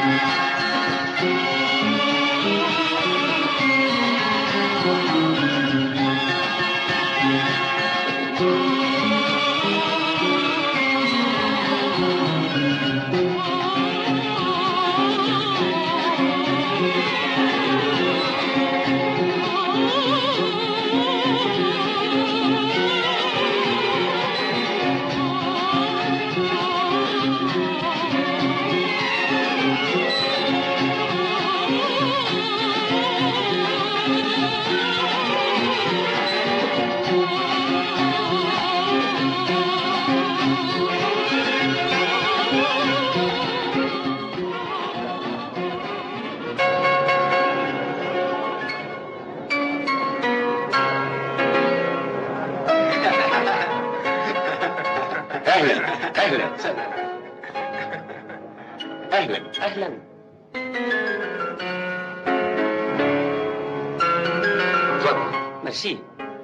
اهلا اهلا اهلا اهلا اتفضل ميرسي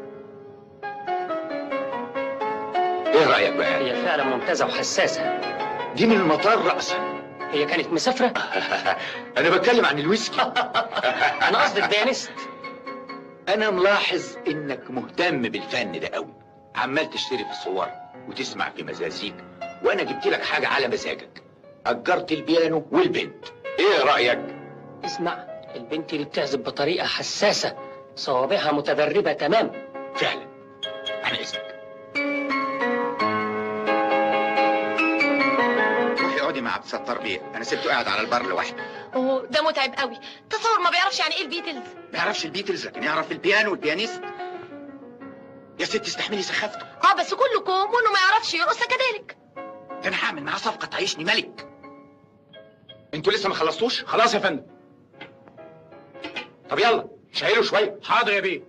ايه رايك بقى هي فعلا ممتازه وحساسه دي من المطار راسا هي كانت مسافره انا بتكلم عن الويسكي انا قصدي بيانست انا ملاحظ انك مهتم بالفن ده قوي عمال تشتري في الصور وتسمع في مزازيك وانا جبت لك حاجه على مزاجك اجرت البيانو والبنت ايه رايك اسمع البنت اللي بتعزف بطريقه حساسه صوابعها متدربه تمام فعلا عن اذنك روحي اقعدي مع عبد الستار بيه انا سبته قاعد على البر لوحده اوه ده متعب قوي تصور ما بيعرفش يعني ايه البيتلز ما يعرفش البيتلز لكن يعرف البيانو والبيانيست يا ست استحملي سخافته اه بس كله كوم وانه ما يعرفش يرقص كذلك ده انا هعمل معاه صفقه تعيشني ملك انتوا لسه ما خلصتوش خلاص يا فندم طب يلا شايله شويه حاضر يا بيه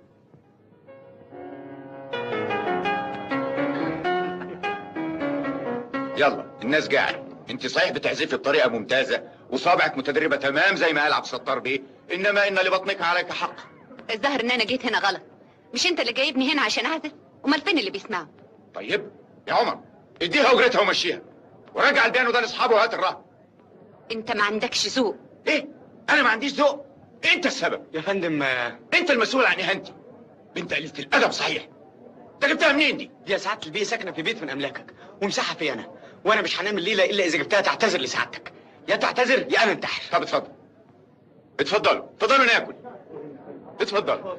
يلا الناس قاعد انت صحيح بتعزفي بطريقه ممتازه وصابعك متدربه تمام زي ما قال عبد الستار بيه انما ان لبطنك عليك حق الظاهر ان انا جيت هنا غلط مش انت اللي جايبني هنا عشان اعزف امال فين اللي بيسمعوا طيب يا عمر اديها اجرتها ومشيها ورجع البيانو ده لاصحابه وهات الرهن انت ما عندكش ذوق ايه انا ما عنديش ذوق انت السبب يا فندم انت المسؤول عن اهانتي بنت قليله الادب صحيح انت جبتها منين دي دي يا سعاده البيه ساكنه في بيت من املاكك ومساحه في انا وانا مش هنام الليله الا اذا جبتها تعتذر لسعادتك يا تعتذر يا انا انتحر طب اتفضل اتفضلوا اتفضلوا ناكل اتفضلوا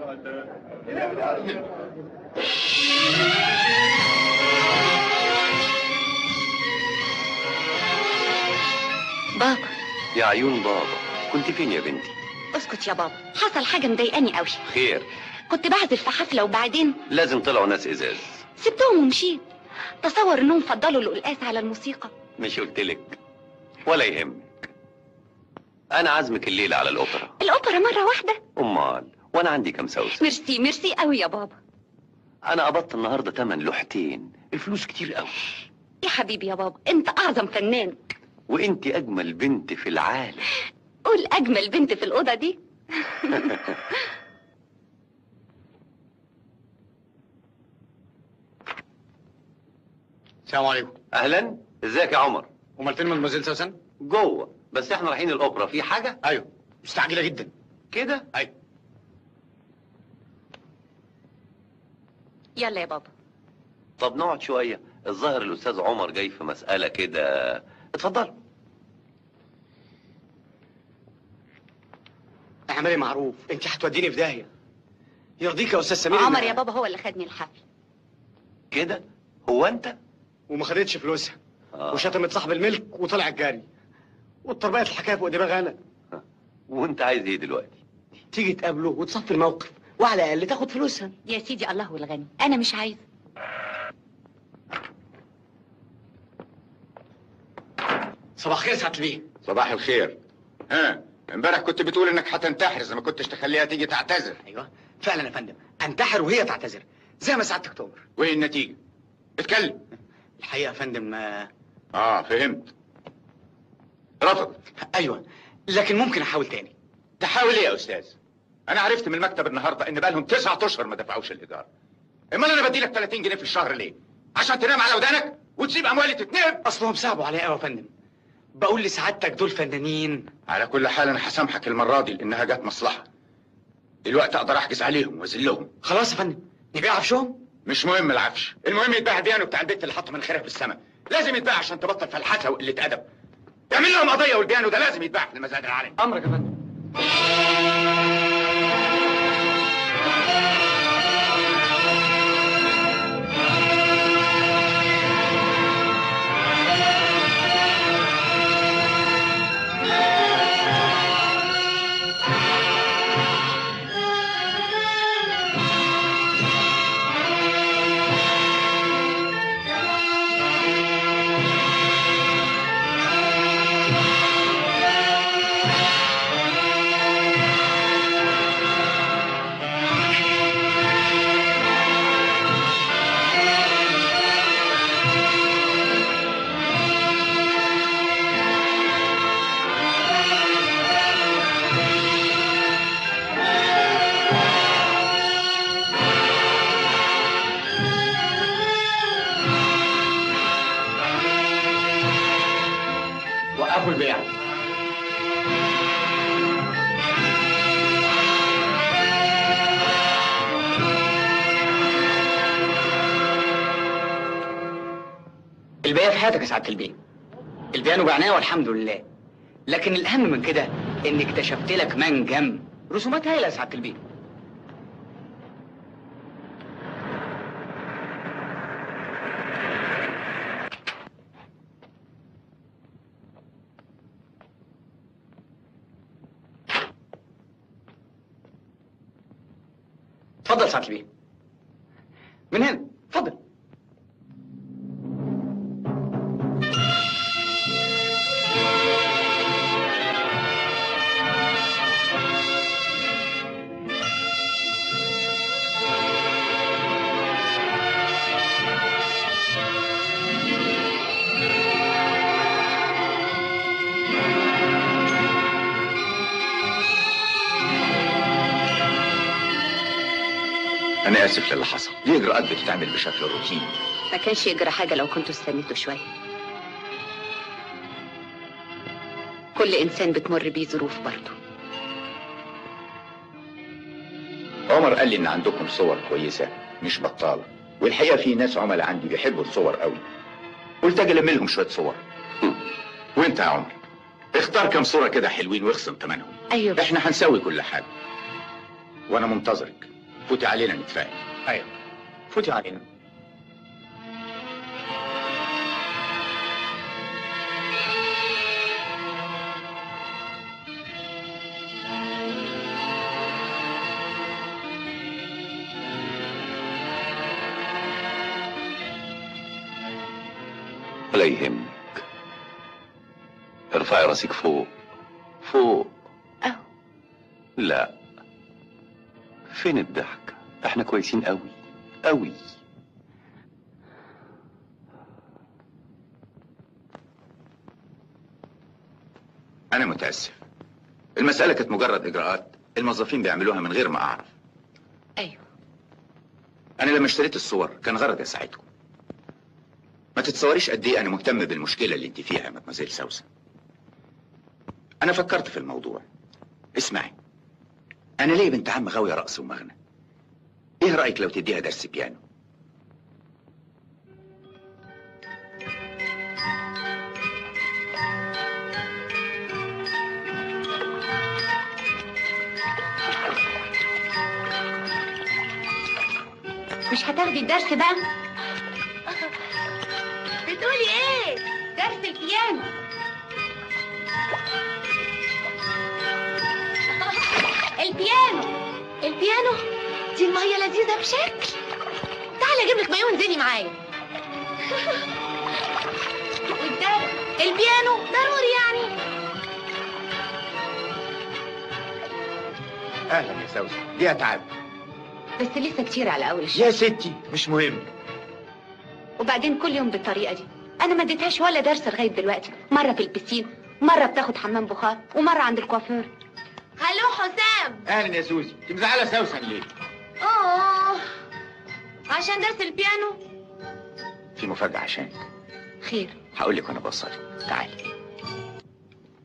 بابا يا عيون بابا كنت فين يا بنتي اسكت يا بابا حصل حاجه مضايقاني قوي خير كنت بعزف في حفله وبعدين لازم طلعوا ناس ازاز سبتهم ومشيت تصور انهم فضلوا القلقاس على الموسيقى مش قلتلك ولا يهمك انا عازمك الليله على الاوبرا الاوبرا مره واحده امال وانا عندي كام سوسه ميرسي ميرسي قوي يا بابا انا قبضت النهارده تمن لوحتين الفلوس كتير قوي يا حبيبي يا بابا انت اعظم فنان وانت اجمل بنت في العالم قول اجمل بنت في الاوضه دي السلام عليكم اهلا ازيك يا عمر امال فين مدموزيل سوسن جوه بس احنا رايحين الاوبرا في حاجه ايوه مستعجله جدا كده ايوه يلا يا بابا طب نقعد شويه الظاهر الاستاذ عمر جاي في مساله كده اتفضل اعملي معروف انت هتوديني في داهيه يرضيك يا استاذ سمير عمر إن- يا بابا هو اللي خدني الحفل كده هو انت وما خدتش فلوسها آه. وشتمت صاحب الملك وطلع جاري واتربيت الحكايه فوق دماغي انا وانت عايز ايه دلوقتي تيجي تقابله وتصفي الموقف وعلى الاقل تاخد فلوسها يا سيدي الله الغني انا مش عايز صباح خير سعاده البيه صباح الخير ها امبارح كنت بتقول انك هتنتحر اذا ما كنتش تخليها تيجي تعتذر ايوه فعلا يا فندم انتحر وهي تعتذر زي ما سعادتك تؤمر وايه النتيجه اتكلم الحقيقه يا فندم آه، اه فهمت رفضت ايوه لكن ممكن احاول تاني تحاول ايه يا استاذ انا عرفت من المكتب النهارده ان بقالهم تسعة اشهر ما دفعوش الايجار امال انا بدي لك 30 جنيه في الشهر ليه عشان تنام على ودانك وتسيب اموالي تتنهب اصلهم صعبوا عليا قوي يا فندم بقول لسعادتك دول فنانين على كل حال انا هسامحك المره دي لانها جت مصلحه دلوقتي اقدر احجز عليهم واذلهم خلاص يا فندم نبيع عفشهم مش مهم العفش المهم يتباع البيانو بتاع البت اللي حط مناخيرها في السماء لازم يتباع عشان تبطل فلحسه وقله ادب اعمل لهم قضيه والبيانو ده لازم يتباع في المزاد العالمي امرك يا فندم وقفوا البيع البيع في حياتك يا سعاده البيه البيانو بعناه والحمد لله لكن الاهم من كده اني اكتشفت لك منجم رسومات هايله يا سعاده البيه اتفضل سعاده البيه من هنا اتفضل انا اسف للي حصل دي اجراءات بتتعمل بشكل روتيني ما كانش يجرى حاجه لو كنتوا استنيتوا شويه كل انسان بتمر بيه ظروف برضه عمر قال لي ان عندكم صور كويسه مش بطاله والحقيقه في ناس عملاء عندي بيحبوا الصور قوي قلت اجي الم لهم شويه صور وانت يا عمر اختار كام صوره كده حلوين واخصم ثمنهم ايوه احنا هنسوي كل حاجه وانا منتظرك فوتي علينا نتفاهم ايوه فوتي علينا ولا يهمك ارفعي راسك فوق فوق أهو. لا فين الضحك احنا كويسين قوي قوي انا متاسف المساله كانت مجرد اجراءات الموظفين بيعملوها من غير ما اعرف ايوه انا لما اشتريت الصور كان غرضي اساعدكم ما تتصوريش قد ايه انا مهتم بالمشكله اللي انت فيها يا مدمزيل سوسن انا فكرت في الموضوع اسمعي انا ليه بنت عم غاويه رقص ومغنى ايه رايك لو تديها درس بيانو مش هتاخدي الدرس بقى بتقولي ايه درس البيانو البيانو البيانو دي المية لذيذة بشكل تعالي اجيب لك مايو انزلي معايا والدرس البيانو ضروري يعني اهلا يا سوسن دي اتعاب بس لسه كتير على اول الشهر يا ستي مش مهم وبعدين كل يوم بالطريقه دي انا ما اديتهاش ولا درس لغايه دلوقتي مره في البسين مره بتاخد حمام بخار ومره عند الكوافير هلو حسام اهلا يا سوسي انت مزعله سوسن ليه اه عشان درس البيانو في مفاجاه عشانك خير هقول لك وانا بوصلك تعالي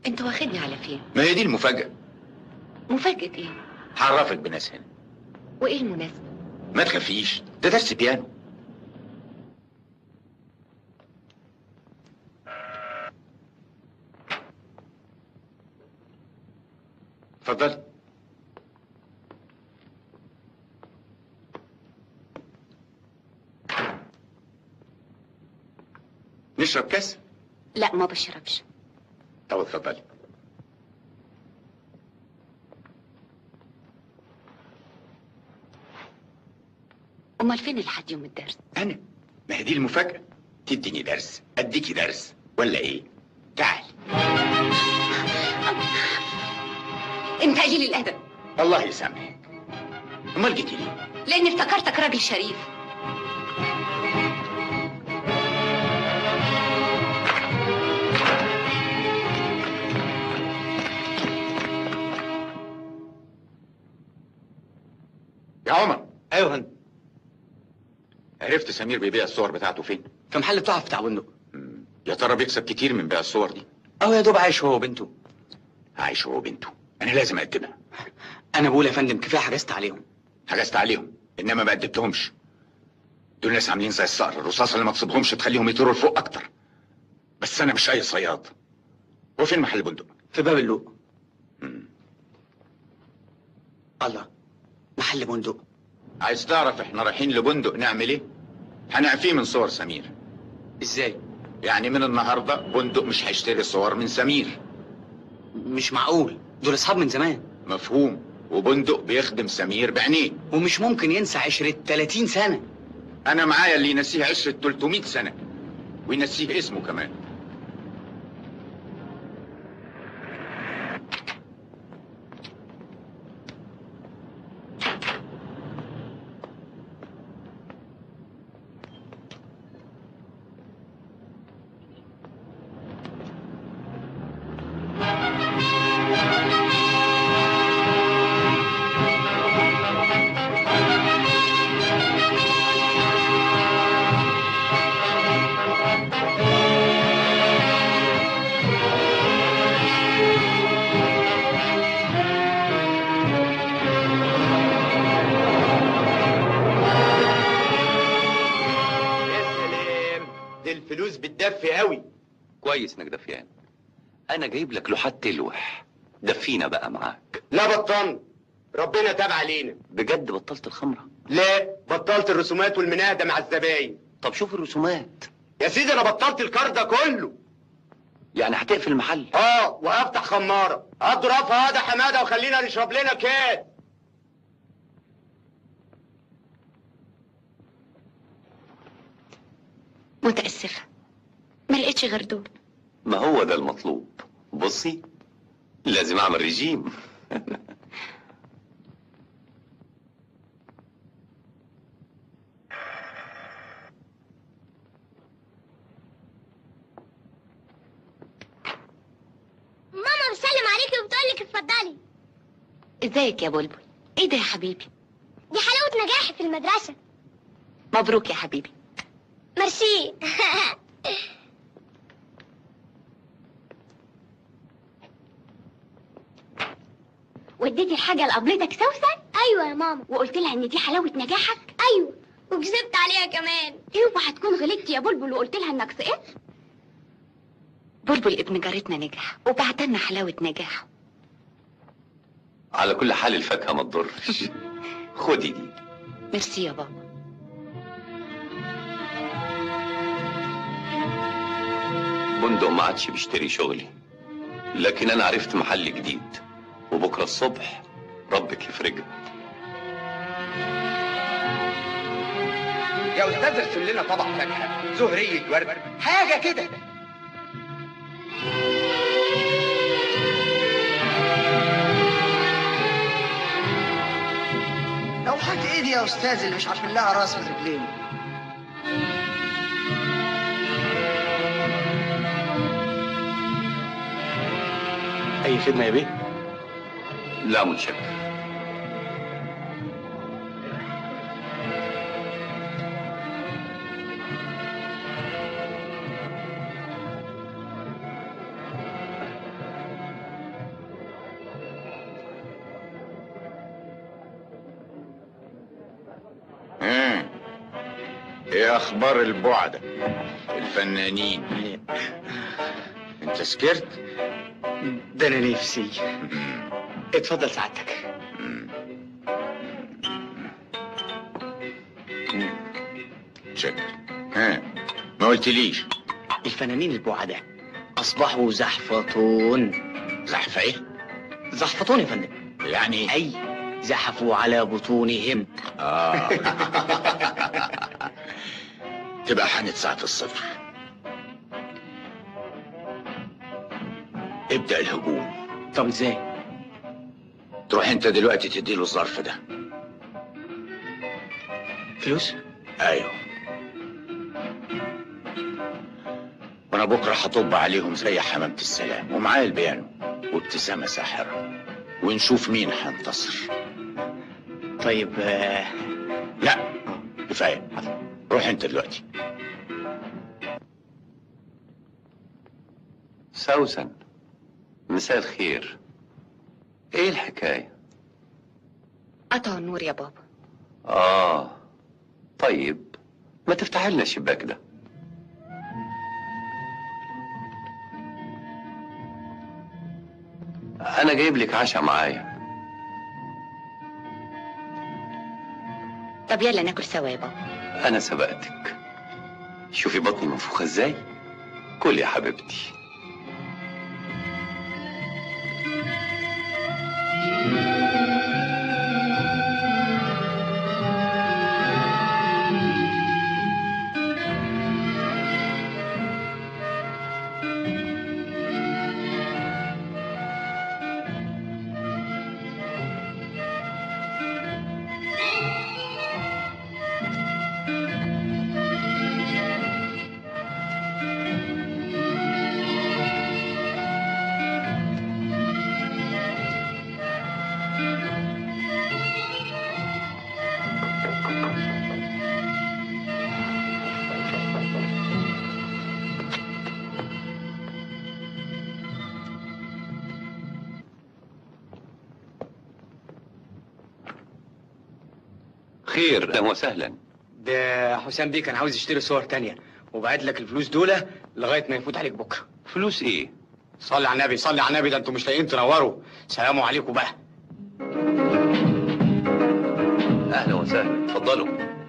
انت واخدني على فين ما هي دي المفاجأة مفاجأة ايه هعرفك بناس هنا وايه المناسبة ما تخافيش ده درس بيانو اتفضلي نشرب كاس لا ما بشربش طب اتفضلي امال فين لحد يوم الدرس انا ما هي دي المفاجأة تديني درس اديكي درس ولا ايه تعال انت قليل الادب الله يسامحك امال جيتي ليه لاني افتكرتك راجل شريف يا عمر ايوه يا فندم عرفت سمير بيبيع الصور بتاعته فين في محل بتاعه بتاع بندق مم. يا ترى بيكسب كتير من بيع الصور دي اهو يا دوب عايش هو وبنته عايش هو وبنته انا لازم اقدمها انا بقول يا فندم كفايه حجزت عليهم حجزت عليهم انما ما قدمتهمش دول ناس عاملين زي الصقر الرصاصه اللي ما تصيبهمش تخليهم يطيروا لفوق اكتر بس انا مش اي صياد هو فين محل بندق في باب اللوق مم. الله محل بندق عايز تعرف احنا رايحين لبندق نعمل ايه هنعفيه من صور سمير ازاي يعني من النهارده بندق مش هيشتري صور من سمير مش معقول دول اصحاب من زمان مفهوم وبندق بيخدم سمير بعينيه ومش ممكن ينسى عشرة 30 سنة انا معايا اللي ينسيه عشرة 300 سنة وينسيه اسمه كمان يا سلام دي الفلوس بتدفي قوي كويس انك دفيان انا جايب لك لوحات تلوح دفينا بقى معاك لا بطلنا ربنا تاب علينا بجد بطلت الخمره لا بطلت الرسومات والمناهدة مع الزباين طب شوف الرسومات يا سيدي انا بطلت الكار ده كله يعني هتقفل المحل اه وهفتح خمارة اضرب هذا حمادة وخلينا نشرب لنا كاس متأسفة ما لقيتش غير دول ما هو ده المطلوب بصي لازم اعمل ريجيم ماما بتسلم عليكي وبتقول لك اتفضلي ازيك يا بلبل ايه ده يا حبيبي دي حلاوة نجاحي في المدرسة مبروك يا حبيبي ميرسي واديتي الحاجة لقبلتك سوسن ايوه يا ماما وقلت لها ان دي حلاوة نجاحك ايوه وكسبت عليها كمان اوعى تكون غلطت يا بلبل وقلت لها انك سقطت بلبل ابن جارتنا نجح وبعتلنا حلاوة نجاحه على كل حال الفاكهه ما تضرش خدي دي ميرسي يا بابا بندق ما عادش بيشتري شغلي لكن انا عرفت محل جديد وبكره الصبح ربك يفرجها يا استاذ ارسم لنا طبق فاكهة زهرية ورد حاجة كده لوحات ايه دي يا استاذ اللي مش عارفين لها راس من رجلين اي خدمة يا بيه لا متشكر ايه اخبار البعدة الفنانين انت سكرت ده انا نفسي اتفضل سعادتك شكر ها ما قلتليش الفنانين البعداء اصبحوا زحفطون زحفة ايه زحفطون يا فندم يعني اي زحفوا على بطونهم اه تبقى حانت ساعة الصفر ابدأ الهجوم طب ازاي تروح انت دلوقتي تديله الظرف ده فلوس ايوه وانا بكره هطب عليهم زي حمامة السلام ومعايا البيانو وابتسامة ساحرة ونشوف مين هينتصر طيب آه، لا كفاية روح انت دلوقتي سوسن مساء الخير ايه الحكاية قطعوا النور يا بابا اه طيب ما تفتح لنا الشباك ده انا جايب لك عشاء معايا طب يلا ناكل سوا يا بابا انا سبقتك شوفي بطني منفوخة ازاي كل يا حبيبتي خير اهلا وسهلا ده حسام بيه كان عاوز يشتري صور تانية وبعت لك الفلوس دول لغايه ما يفوت عليك بكره فلوس ايه صلي على النبي صلي على النبي ده انتوا مش لاقيين تنوروا سلام عليكم بقى اهلا وسهلا اتفضلوا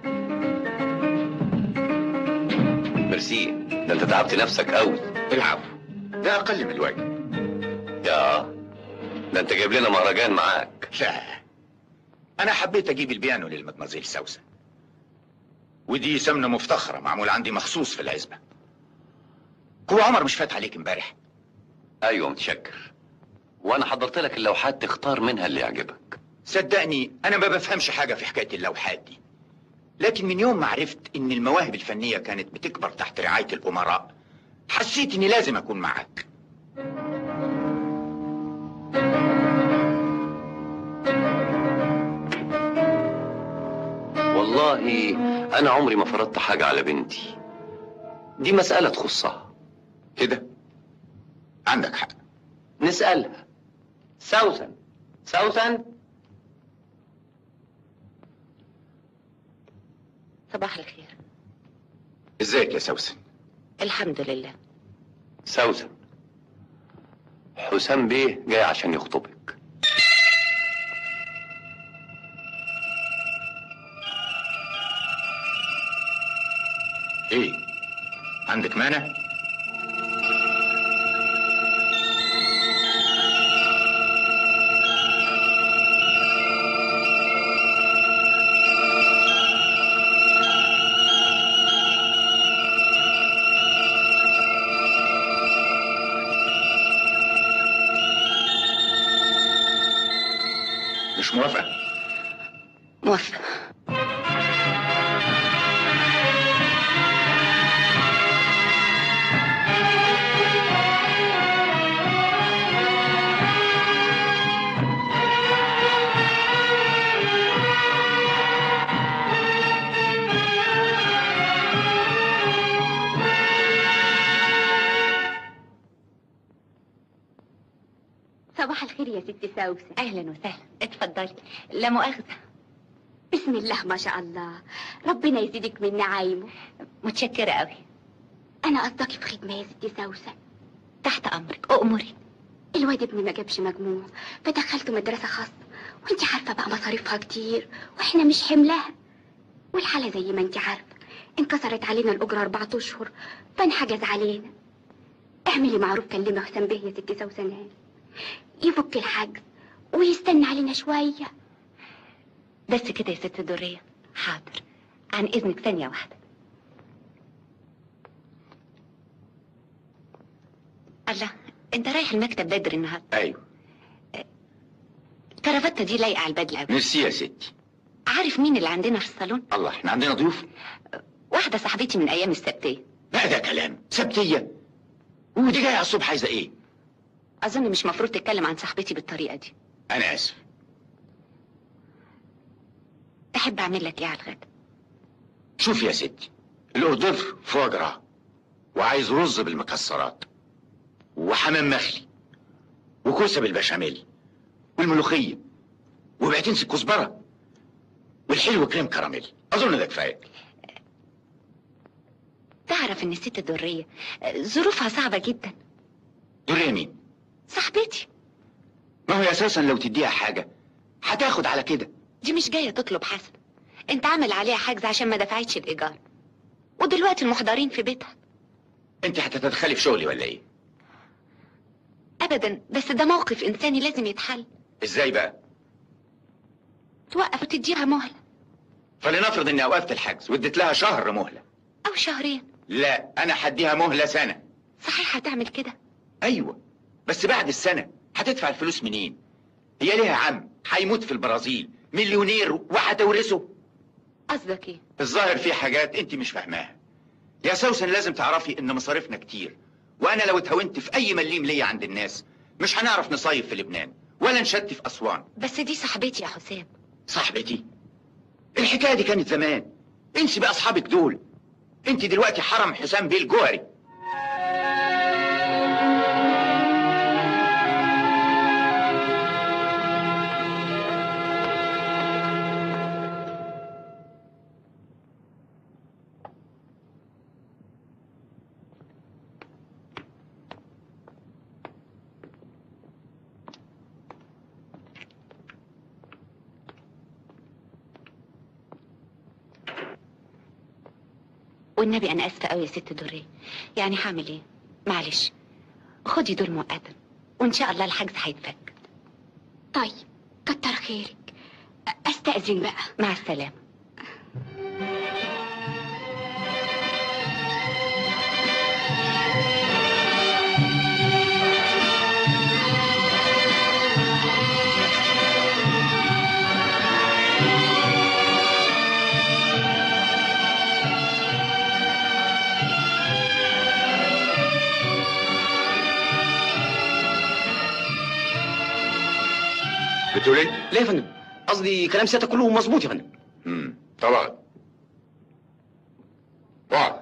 ميرسي ده انت تعبت نفسك قوي العفو ده اقل من الواجب يا ده انت جايب لنا مهرجان معاك لا انا حبيت اجيب البيانو للمدمزيل سوسن ودي سمنة مفتخرة معمول عندي مخصوص في العزبة هو عمر مش فات عليك امبارح ايوه متشكر وانا حضرت لك اللوحات تختار منها اللي يعجبك صدقني انا ما بفهمش حاجة في حكاية اللوحات دي لكن من يوم ما عرفت ان المواهب الفنية كانت بتكبر تحت رعاية الامراء حسيت اني لازم اكون معاك والله انا عمري ما فرضت حاجة على بنتي دي مسألة تخصها كده عندك حق نسالها سوسن سوسن صباح الخير ازيك يا سوسن الحمد لله سوسن حسام بيه جاي عشان يخطبك ايه عندك مانع مش موافقة موافقة صباح الخير يا ست سوسن اهلا وسهلا اتفضلي لا مؤاخذة بسم الله ما شاء الله ربنا يزيدك من نعايمه متشكرة قوي انا قصدك في خدمه يا ستي سوسن تحت أمرك أؤمري الواد ابني ما جابش مجموع فدخلته مدرسه خاصه وانت عارفه بقى مصاريفها كتير واحنا مش حملها والحاله زي ما انت عارفه انكسرت علينا الاجره اربعة اشهر فانحجز علينا اعملي معروف كلمي حسام بيه يا ستي سوسنان يفك الحجز ويستنى علينا شويه بس كده يا ست درية حاضر عن إذنك ثانية واحدة الله انت رايح المكتب بدري النهارده ايوه الكرافتة دي لايقة على البدلة قوي ميرسي يا ستي عارف مين اللي عندنا في الصالون الله احنا عندنا ضيوف واحدة صاحبتي من أيام السبتية لا ده كلام سبتيه ودي جايه على الصبح عايزه ايه أظن مش مفروض تتكلم عن صاحبتي بالطريقة دي انا اسف تحب أعمل لك إيه على الغدا شوف يا ستي الاوردر فوق جراه وعايز رز بالمكسرات وحمام مخلي وكوسه بالبشاميل والملوخيه وبقى تنسي الكزبره والحلو كريم كراميل اظن ده كفايه تعرف إن الست الدرية آه، ظروفها صعبة جدا دوريا مين صاحبتي ما هو اساسا لو تديها حاجه هتاخد على كده دي مش جاية تطلب حسن انت عامل عليها حجز عشان ما دفعتش الإيجار ودلوقتي المحضرين في بيتها انت هتتدخلي في شغلي ولا ايه أبدا بس ده موقف إنساني لازم يتحل ازاي بقى توقف وتديها مهلة فلنفرض اني اوقفت الحجز واديت لها شهر مهله أو شهرين لا انا هديها مهله سنه صحيح هتعمل كده ايوه بس بعد السنه هتدفع الفلوس منين هي ليها عم هيموت في البرازيل مليونير وهتورثه قصدك إيه الظاهر في حاجات انت مش فاهماها يا سوسن لازم تعرفي ان مصاريفنا كتير وانا لو اتهونت في اي مليم ليا عند الناس مش هنعرف نصيف في لبنان ولا نشتي في اسوان بس دي صاحبتي يا حسام صاحبتي الحكايه دي كانت زمان انسي بقى اصحابك دول انت دلوقتي حرم حسام بيه الجوهري والنبي أنا آسفة أوي يا ست درية يعني هعمل إيه معلش خدي دول مؤقتا وإن شاء الله الحجز هيتفك طيب كتر خيرك استاذن بقى مع السلامة بتقول ايه؟ ليه يا فندم قصدي كلام سيادتك كله مظبوط يا فندم امم طبعا اقعد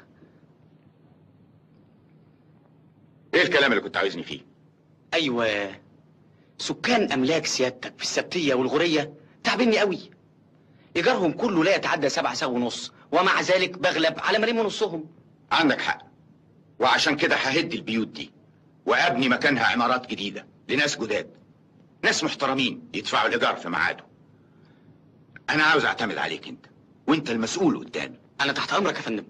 ايه الكلام اللي كنت عاوزني فيه؟ ايوه سكان املاك سيادتك في السبتيه والغوريه تعبني قوي ايجارهم كله لا يتعدى سبعة ساعة ونص ومع ذلك بغلب على مليم ونصهم عندك حق وعشان كده ههد البيوت دي وابني مكانها عمارات جديده لناس جداد ناس محترمين يدفعوا الايجار في ميعاده انا عاوز اعتمد عليك انت وانت المسؤول قدامي انا تحت امرك يا فندم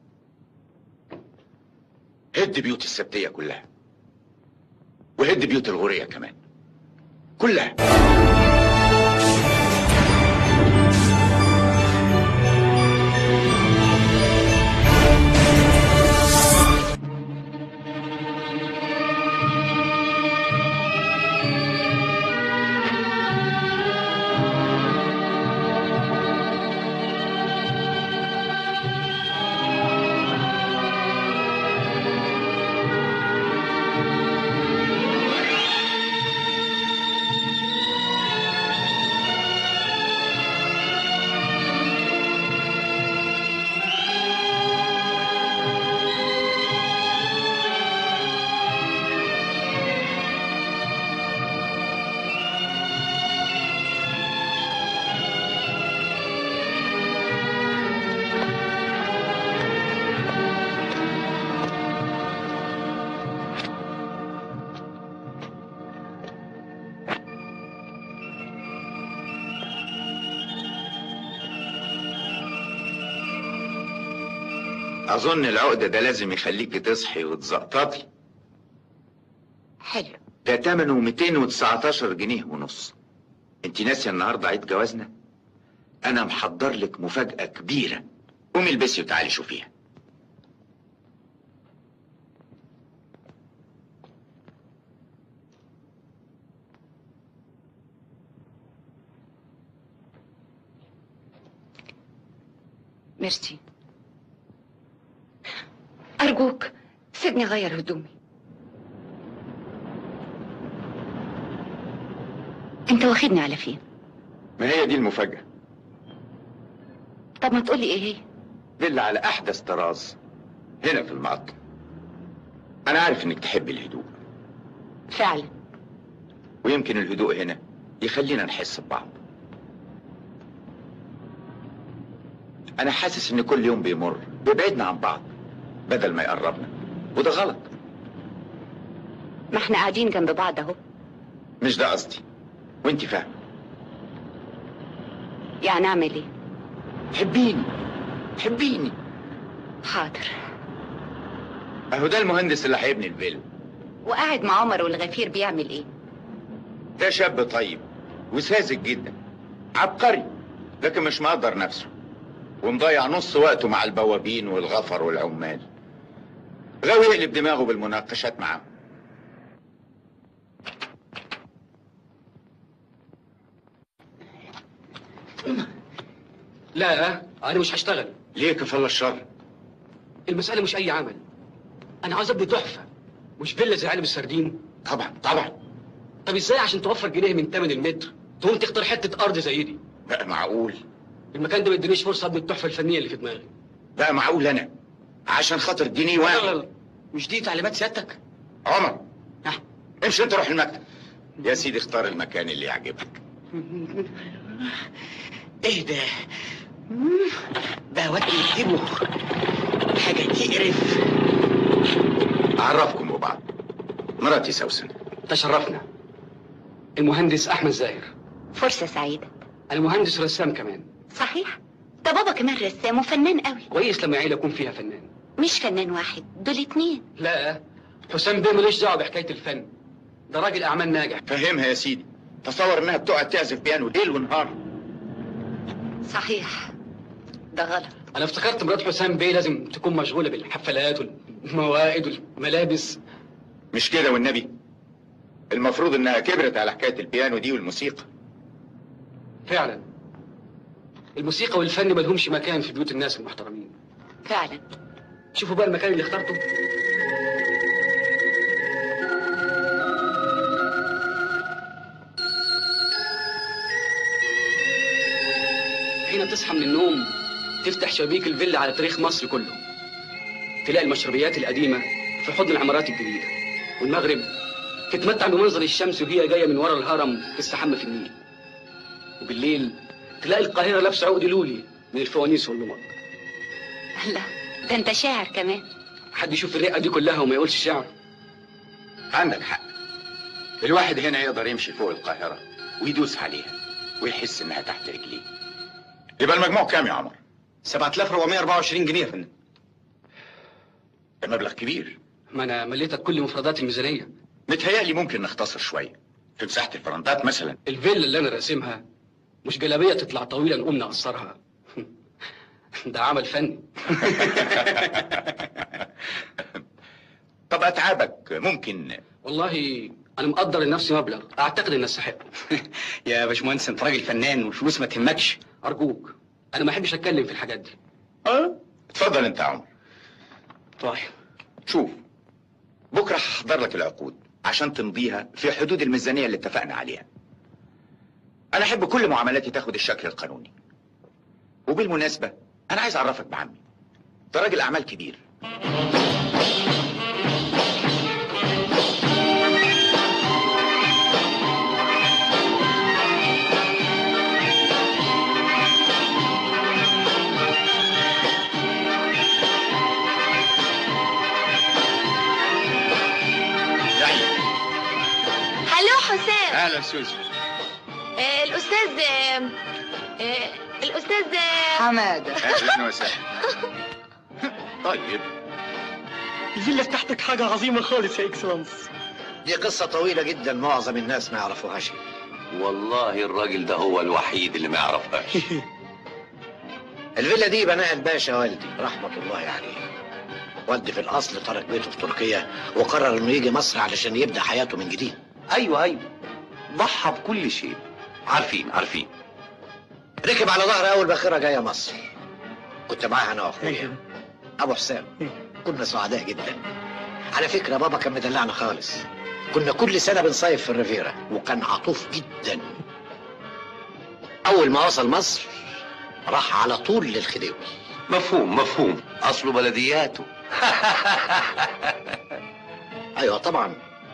هد بيوت السبتيه كلها وهد بيوت الغوريه كمان كلها اظن العقده ده لازم يخليك تصحي وتزقططي حلو ده تمنه 219 جنيه ونص انت ناسيه النهارده عيد جوازنا انا محضر لك مفاجاه كبيره قومي البسي وتعالي شوفيها ميرسي أرجوك سيبني أغير هدومي أنت واخدني على فين؟ ما هي دي المفاجاه طب ما تقولي إيه هي؟ فيلا على احدث طراز هنا في المقطم انا عارف انك تحبي الهدوء فعلا ويمكن الهدوء هنا يخلينا نحس ببعض انا حاسس ان كل يوم بيمر بيبعدنا عن بعض بدل ما يقربنا وده غلط ما احنا قاعدين جنب بعض أهو مش ده قصدي وانت فاهمه يعني أعمل إيه؟ حبيني حبيني حاضر اهو ده المهندس اللي هيبني الفيلا وقاعد مع عمر والغفير بيعمل إيه؟ ده شاب طيب وساذج جدا عبقري لكن مش مقدر نفسه ومضيع نص وقته مع البوابين والغفر والعمال غاوي يقلب دماغه بالمناقشات معاهم لا انا مش هشتغل ليه كفل الشر المساله مش اي عمل انا عاوز ابني تحفه مش فيلا زي علب السردين طبعا طبعا طب ازاي عشان توفر جنيه من ثمن المتر تقوم تختار حته ارض زي دي بقى معقول المكان ده ما ادانيش فرصه ابني التحفه الفنيه اللي في دماغي بقى معقول انا عشان خاطر جنيه لا واحد لا لا مش دي تعليمات سيادتك عمر آه. امشي انت روح المكتب يا سيدي اختار المكان اللي يعجبك ايه ده بقى واد يكتبوا حاجة تقرف اعرفكم ببعض مراتي سوسن تشرفنا المهندس احمد زاهر فرصة سعيدة انا مهندس رسام كمان صحيح ده بابا كمان رسام وفنان قوي كويس لما عيله يكون فيها فنان مش فنان واحد دول اتنين لا حسام بيه ملوش دعوه بحكايه الفن ده راجل اعمال ناجح فهمها يا سيدي تصور انها بتقعد تعزف بيانو ليل ونهار صحيح ده غلط انا افتكرت مرات حسام بيه لازم تكون مشغوله بالحفلات والموائد والملابس مش كده والنبي المفروض انها كبرت على حكايه البيانو دي والموسيقى فعلا الموسيقى والفن ما لهمش مكان في بيوت الناس المحترمين فعلا شوفوا بقى المكان اللي اخترته حين تصحى من النوم تفتح شبابيك الفيلا على تاريخ مصر كله تلاقي المشربيات القديمة في حضن العمارات الجديدة والمغرب تتمتع بمنظر الشمس وهي جاية من ورا الهرم تستحمى في النيل وبالليل تلاقي القاهرة لابسة عقد لولي من الفوانيس واللمض لا ده انت شاعر كمان حد يشوف الرئة دي كلها وما يقولش شعر عندك حق الواحد هنا يقدر يمشي فوق القاهره ويدوس عليها ويحس انها تحت رجليه يبقى المجموع كام يا عمر 7424 جنيه يا فندم ده مبلغ كبير ما انا مليتك كل مفردات الميزانية متهيألي ممكن نختصر شويه في مساحه الفرندات مثلا الفيلا اللي انا راسمها مش جلابية تطلع طويلة نقوم نقصرها ده عمل فني طب اتعابك ممكن والله انا مقدر لنفسي مبلغ اعتقد ان استحقه يا باشمهندس انت راجل فنان والفلوس ما تهمكش ارجوك انا ما احبش اتكلم في الحاجات دي اه اتفضل انت يا عمر طيب شوف بكره هحضر لك العقود عشان تمضيها في حدود الميزانيه اللي اتفقنا عليها انا احب كل معاملاتي تاخد الشكل القانوني وبالمناسبه انا عايز اعرفك بعمي ده راجل اعمال كبير يعني هلو حسام اهلا سوزي آه الاستاذ آه آه الاستاذ آه حمادة اهلا وسهلا طيب الفيلا بتاعتك حاجة عظيمة خالص يا اكسلانس دي قصة طويلة جدا معظم الناس ما يعرفوهاش والله الراجل ده هو الوحيد اللي ما يعرفهاش الفيلا دي بناها الباشا والدي رحمة الله عليه والدي في الأصل ترك بيته في تركيا وقرر إنه يجي مصر علشان يبدأ حياته من جديد ايوه ايوه ضحى بكل شيء عارفين عارفين ركب على ظهر أول باخرة جاية مصر كنت معاها أنا وأخويا أبو حسام كنا سعداء جدا على فكرة بابا كان مدلعنا خالص كنا كل سنة بنصيف في الريفيرا وكان عطوف جدا أول ما وصل مصر راح على طول للخديوي مفهوم مفهوم اصله بلدياته ايوه طبعا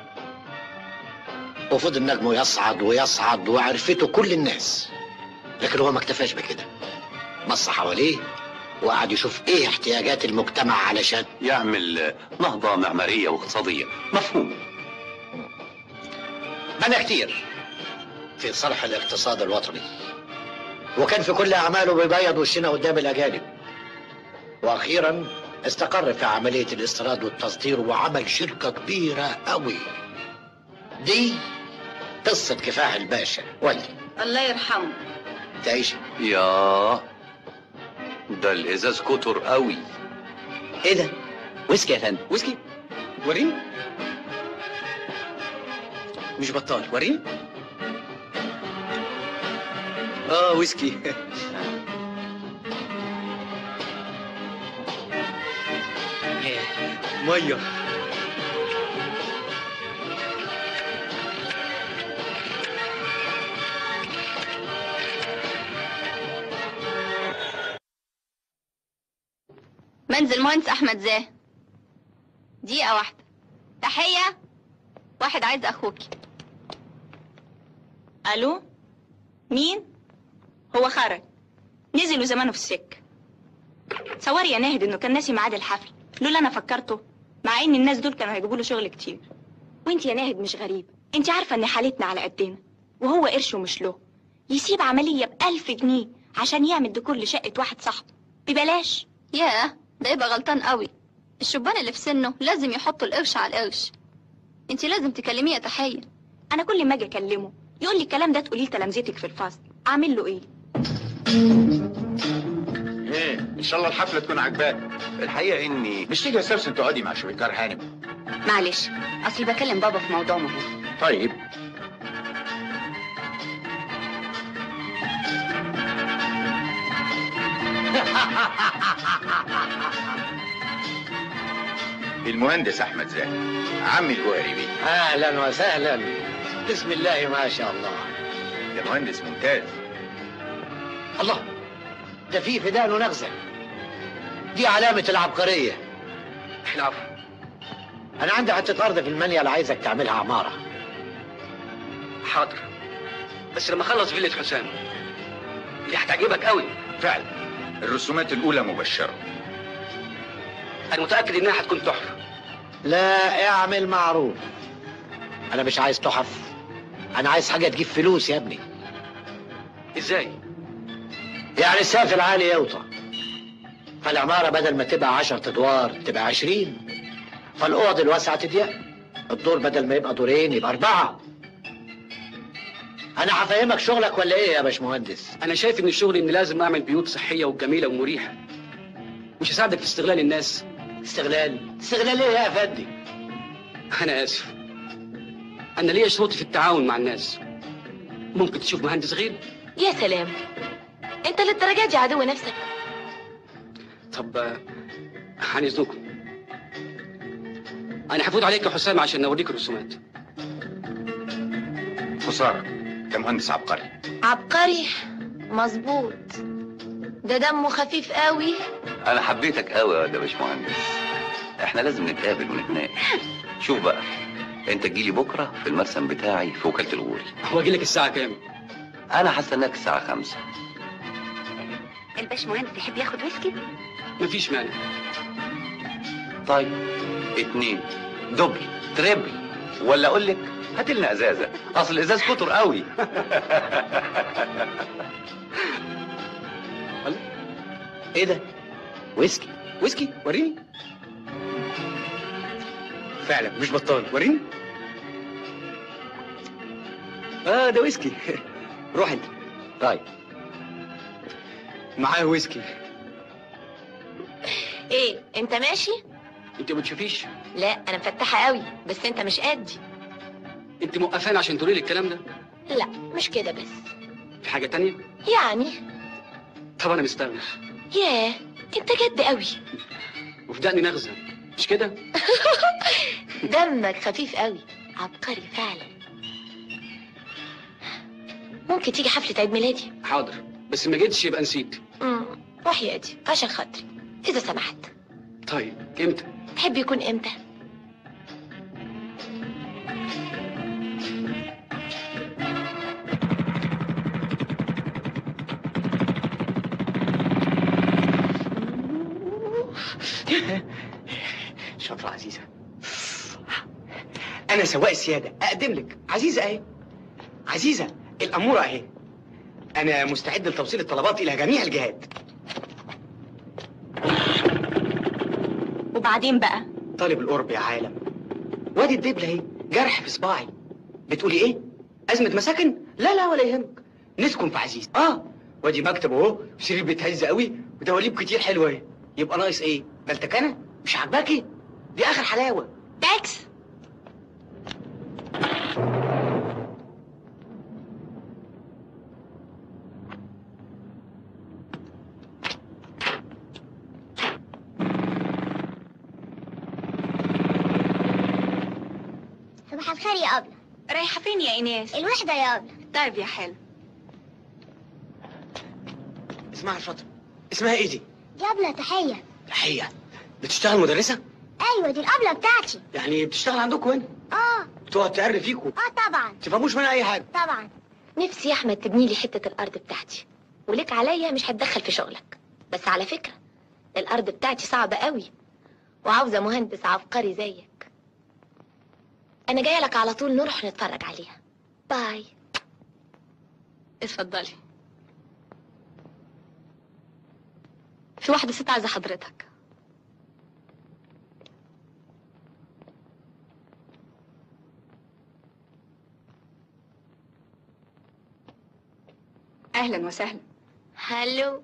وفضل نجمه يصعد ويصعد وعرفته كل الناس لكن هو ما اكتفاش بكده بص حواليه وقعد يشوف ايه احتياجات المجتمع علشان يعمل نهضة معمارية واقتصادية مفهوم بنى كتير في صالح الاقتصاد الوطني وكان في كل اعماله بيبيض وشنا قدام الاجانب واخيرا استقر في عمليه الاستيراد والتصدير وعمل شركه كبيره قوي دي قصه كفاح الباشا والدي الله يرحمه تعيش يا ده الازاز كتر قوي ايه ده ويسكي يا فندم ويسكي وريني مش بطال وريني اه ويسكي ميه منزل مهندس احمد زاه دقيقة واحدة تحية واحد عايز اخوكي الو مين هو خرج نزل وزمانه في السكه تصوري يا ناهد انه كان ناسي ميعاد الحفل لولا انا فكرته مع ان الناس دول كانوا هيجيبوا له شغل كتير وانت يا ناهد مش غريبه انت عارفه ان حالتنا على قدنا وهو قرشه مش له يسيب عمليه بألف جنيه عشان يعمل ديكور لشقه واحد صاحبه ببلاش ياه ده يبقى غلطان قوي الشبان اللي في سنه لازم يحطوا القرش على القرش انت لازم تكلميه يا تحية انا كل ما اجي اكلمه يقول لي الكلام ده تقوليه لتلامذتك في الفصل اعمل له ايه ايه ان شاء الله الحفله تكون عجباك الحقيقة اني مش تيجي يا سمسم تقعدي مع شويكار هانم معلش اصلي بكلم بابا في موضوع مهم طيب المهندس احمد زاهد عمي الجوهري بيه اهلا وسهلا بسم الله ما شاء الله ده مهندس ممتاز الله ده في فدان نغزة دي علامة العبقرية العفو أنا عندي حتة أرض في المنيل عايزك تعملها عمارة حاضر بس لما اخلص فيلة حسام دي هتعجبك قوي فعلا الرسومات الاولى مبشره انا متاكد انها هتكون تحفه لا اعمل معروف أنا مش عايز تحف أنا عايز حاجة تجيب فلوس يا ابني ازاي يعني السقف العالي يوطى فالعمارة بدل ما تبقى عشرة أدوار تبقى عشرين فالأوض الواسعة تضيق الدور بدل ما يبقى دورين يبقى أربعة أنا هفهمك شغلك ولا إيه يا باشمهندس؟ انا شايف ان الشغل اني لازم اعمل بيوت صحيه وجميله ومريحه مش هساعدك في استغلال الناس استغلال استغلال إيه يا أفندي؟ انا اسف انا ليا شروطي في التعاون مع الناس ممكن تشوف مهندس غيري يا سلام انت للدرجه دي عدو نفسك طب آه، عن اذنكم انا هفوت عليك يا حسام عشان اوريك الرسومات خساره ده مهندس عبقري عبقري مظبوط ده دمه خفيف قوي انا حبيتك قوي يا ده باشمهندس احنا لازم نتقابل ونتناقش شوف بقى انت تجيلي بكره في المرسم بتاعي في وكاله الغوري واجي لك الساعه كام انا هستناك الساعه خمسة الباشمهندس يحب ياخد ويسكي مفيش مانع طيب اتنين دبل تريبل ولا اقول لك هات لنا ازازه اصل الازاز كتر قوي إيه ده؟ ويسكي ويسكي وريني فعلا مش بطال وريني اه ده ويسكي روح انت طيب معاه ويسكي ايه انت ماشي انت ما بتشوفيش لا انا مفتحه قوي بس انت مش قدي انت موقفاني عشان تقولي لي الكلام ده لا مش كده بس في حاجه تانية يعني طب انا مستغني ياه انت جد قوي وفي دقني نغزه مش كده دمك خفيف قوي عبقري فعلا ممكن تيجي حفلة عيد ميلادي حاضر بس ما جيتش يبقى نسيت امم وحياتي عشان خاطري اذا سمحت طيب امتى تحب يكون امتى شاطرة عزيزة أنا سواق السيادة أقدم لك عزيزة أهي عزيزة الأمورة أهي أنا مستعد لتوصيل الطلبات إلى جميع الجهات وبعدين بقى طالب القرب يا عالم وادي الدبلة أهي جرح في صباعي بتقولي إيه؟ أزمة مساكن؟ لا لا ولا يهمك نسكن في عزيز آه وادي مكتب أهو سرير بيتهز قوي ودواليب كتير حلوة أهي يبقى ناقص إيه؟ بلتكنة؟ مش عاجباكي؟ دي آخر حلاوة تاكس صباح الخير يا أبلة رايحه فين يا ايناس الوحدة يا أبلة طيب يا حلو اسمها شاطر اسمها إيه دي؟ دي أبلة تحية تحية بتشتغل مدرسة؟ أيوة دي الأبلة بتاعتي يعني بتشتغل عندكم هنا؟ آه بتقعد تقري فيكم آه طبعا تفهموش منها أي حاجة طبعا نفسي يا احمد تبني لي حتة الارض بتاعتي ولك عليا مش هتدخل في شغلك بس على فكرة الارض بتاعتي صعبة قوي وعاوزة مهندس عبقري زيك انا جاية لك على طول نروح نتفرج عليها باي اتفضلي في واحدة ست عايزة حضرتك اهلا وسهلا هلو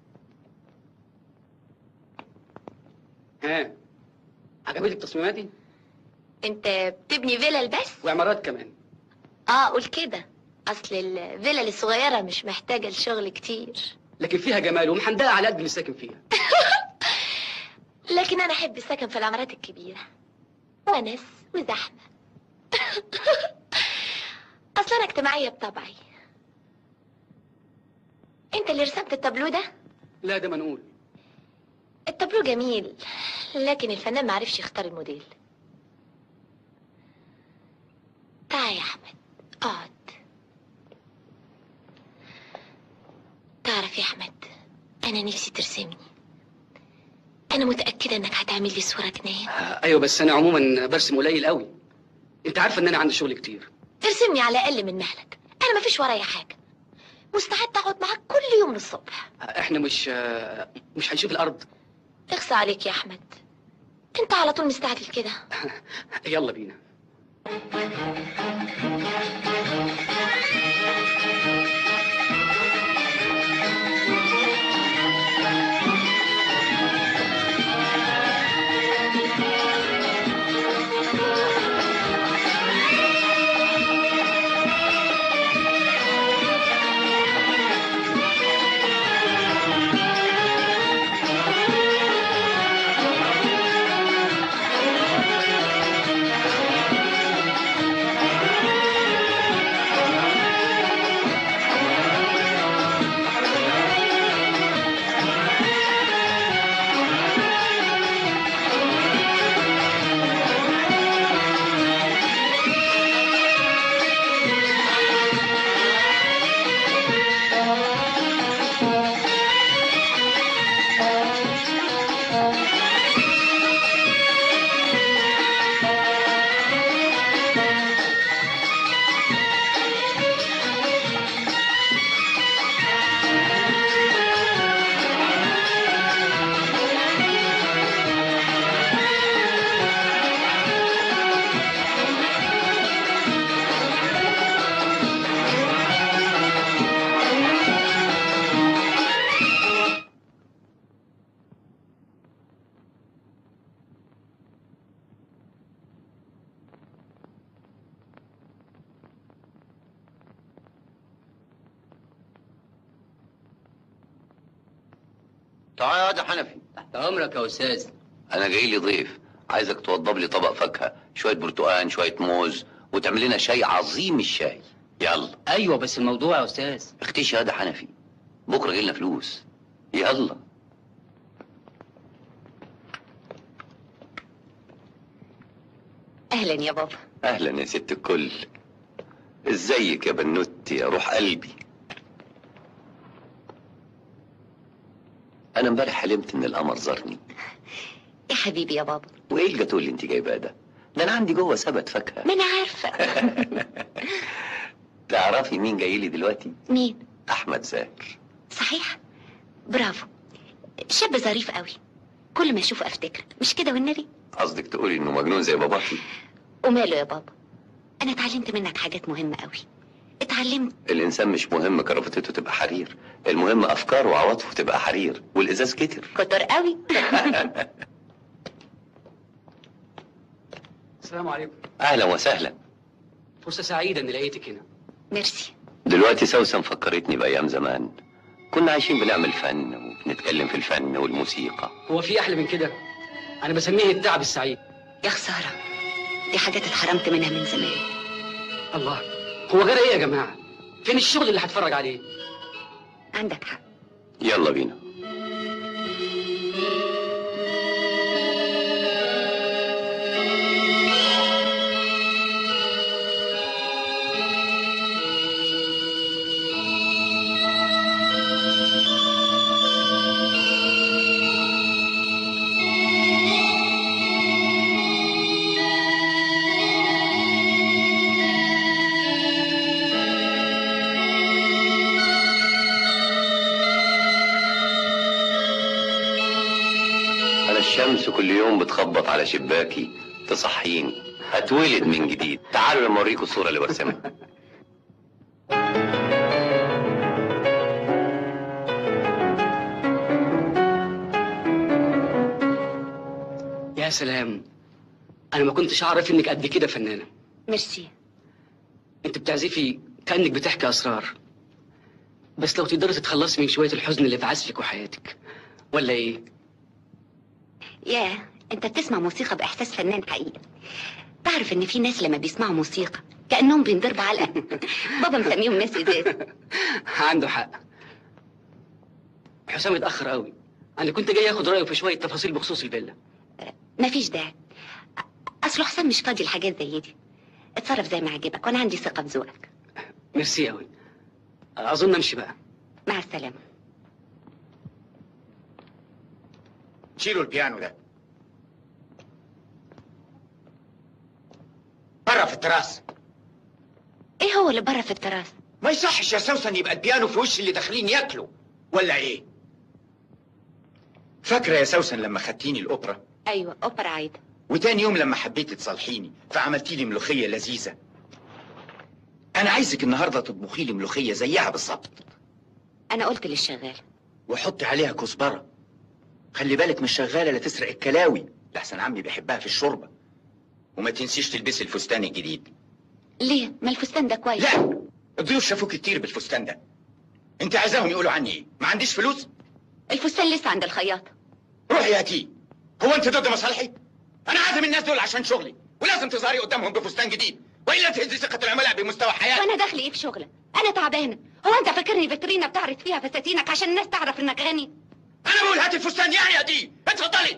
ها عجبتك تصميماتي انت بتبني فيلل بس وعمارات كمان اه قول كده اصل الفيلل الصغيرة مش محتاجة لشغل كتير لكن فيها جمال ومحندقه على قد اللي ساكن فيها لكن انا احب السكن في العمارات الكبيرة ونس وزحمة اصل انا اجتماعية بطبعي انت اللي رسمت التابلو ده لا ده منقول التابلو جميل لكن الفنان معرفش يختار الموديل تعال يا احمد اقعد تعرف يا احمد انا نفسي ترسمني انا متاكده انك هتعمل لي صوره جنان آه، ايوه بس انا عموما برسم قليل قوي انت عارفه ان انا عندي شغل كتير ترسمني على الاقل من مهلك انا مفيش ورايا حاجه مستعد اقعد معاك كل يوم للصبح آه، احنا مش آه، مش هنشوف الارض اخصى عليك يا احمد انت على طول مستعجل كده يلا بينا تعال يا حنفي تحت امرك يا استاذ انا جاي لي ضيف عايزك توضب لي طبق فاكهه شويه برتقان شويه موز وتعمل لنا شاي عظيم الشاي يلا ايوه بس الموضوع يا استاذ اختشي هذا حنفي بكره جاي لنا فلوس يلا اهلا يا بابا اهلا يا ست الكل ازيك يا بنوتي يا روح قلبي انا امبارح حلمت ان القمر زارني يا حبيبي يا بابا وايه الجاتوه اللي انت جايباه ده ده انا عندي جوه سبت فاكهه ما انا عارفه تعرفي مين جاي لي دلوقتي مين احمد زاهر صحيح برافو شاب ظريف قوي كل ما اشوفه افتكر مش كده والنبي قصدك تقولي انه مجنون زي باباكي وماله يا بابا انا اتعلمت منك حاجات مهمه قوي اتعلمت الانسان مش مهم كرافتته تبقى حرير المهم افكاره وعواطفه تبقى حرير والازاز كتر كتر قوي السلام عليكم اهلا وسهلا فرصة سعيدة إني لقيتك هنا ميرسي دلوقتي سوسن فكرتني بايام زمان كنا عايشين بنعمل فن وبنتكلم في الفن والموسيقى هو في أحلى من كده أنا بسميه التعب السعيد يا خساره دي حاجات اتحرمت منها من زمان الله هو غير إيه يا جماعة فين الشغل اللي هتفرج عليه عندك حق يلا بينا انا الشمس كل يوم بتخبط على شباكي تصحيني هتولد من جديد تعالوا لما اوريكم الصوره اللي برسمها يا سلام أنا ما كنتش أعرف إنك قد كده فنانة ميرسي أنت بتعزفي كأنك بتحكي أسرار بس لو تقدري تتخلصي من شوية الحزن اللي في عزفك وحياتك ولا إيه؟ يا انت بتسمع موسيقى باحساس فنان حقيقي تعرف ان في ناس لما بيسمعوا موسيقى كانهم بينضربوا علقه بابا مسميهم ناس ازاز عنده حق حسام اتأخر قوي أنا كنت جاي آخد رأيه في شوية تفاصيل بخصوص الفيلا مفيش داعي اصل حسام مش فاضي لحاجات زي دي اتصرف زي ما عجبك وانا عندي ثقه في ذوقك ميرسي قوي أظن أمشي بقى مع السلامه شيلوا البيانو ده بره في التراس ايه هو اللي بره في التراس ما يصحش يا سوسن يبقى البيانو في وش اللي داخلين ياكلوا ولا ايه فاكره يا سوسن لما خدتيني الاوبرا ايوه اوبرا عايده وتاني يوم لما حبيتي تصالحيني فعملتي لي ملوخيه لذيذه انا عايزك النهارده تطبخي لي ملوخيه زيها بالظبط انا قلت للشغال وحطي عليها كزبره خلي بالك من الشغاله لا تسرق الكلاوي لحسن عمي بيحبها في الشوربه وما تنسيش تلبسي الفستان الجديد ليه ما الفستان ده كويس لا الضيوف شافوك كتير بالفستان ده انت عايزاهم يقولوا عني ايه ما عنديش فلوس الفستان لسه عند الخياط روحي هاتيه هو انت ضد مصالحي انا عازم الناس دول عشان شغلي ولازم تظهري قدامهم بفستان جديد والا تهزي ثقه العملاء بمستوى حياتي وانا دخلي ايه في شغلك انا تعبانه هو انت فاكرني فيترينا بتعرض فيها فساتينك عشان الناس تعرف انك غني انا بقول هاتي الفستان يعني يا دي اتفضلي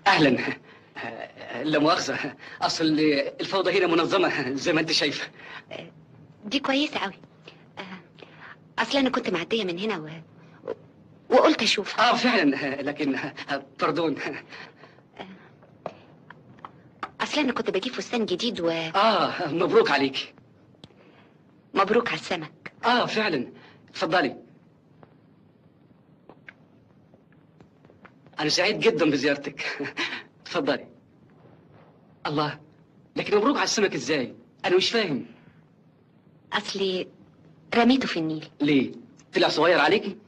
اهلا آه، لا مؤاخذه اصل الفوضى هنا منظمه زي ما انت شايفه دي كويسة قوي آه، أصل أنا كنت معدية من هنا و... وقلت أشوف اه فعلا آه، لكن آه، باردون أصل أنا كنت بجيب فستان جديد و اه مبروك عليك مبروك على السمك اه فعلا اتفضلي انا سعيد جدا بزيارتك اتفضلي الله لكن مبروك على السمك ازاي انا مش فاهم أصلي رميته في النيل ليه طلع صغير عليكي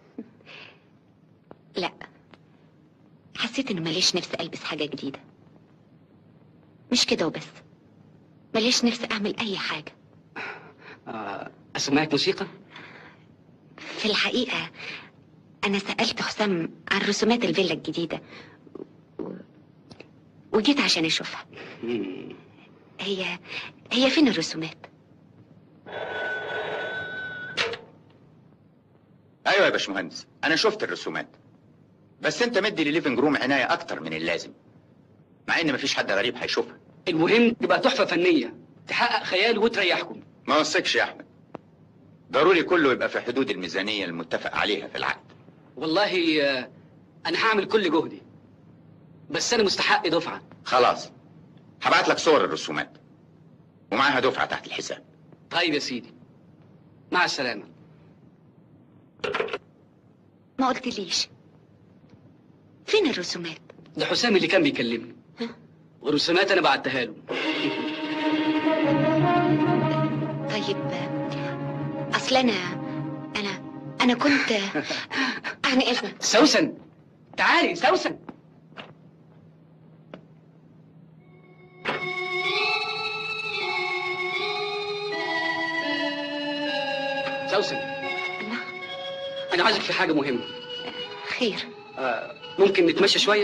لا حسيت إنه ماليش نفس ألبس حاجة جديدة مش كده وبس ماليش نفس أعمل أي حاجة آه اسمعك موسيقى في الحقيقة أنا سألت حسام عن رسومات الفيلا الجديدة و... وجيت عشان أشوفها مم. هي هي فين الرسومات؟ ايوه يا باشمهندس انا شفت الرسومات بس انت مدي لليفنج روم عنايه اكتر من اللازم مع ان مفيش حد غريب هيشوفها المهم تبقى تحفه فنيه تحقق خيال وتريحكم ما وثقش يا احمد ضروري كله يبقى في حدود الميزانيه المتفق عليها في العقد والله آه، انا هعمل كل جهدي بس انا مستحق دفعه خلاص هبعت لك صور الرسومات ومعاها دفعه تحت الحساب طيب يا سيدي مع السلامه ما قلتليش فين الرسومات؟ ده حسام اللي كان بيكلمني ورسومات انا بعتها له طيب أصل أنا أنا أنا كنت عن إذنك سوسن تعالي سوسن سوسن انا عايزك في حاجه مهمه خير آه، ممكن نتمشى شويه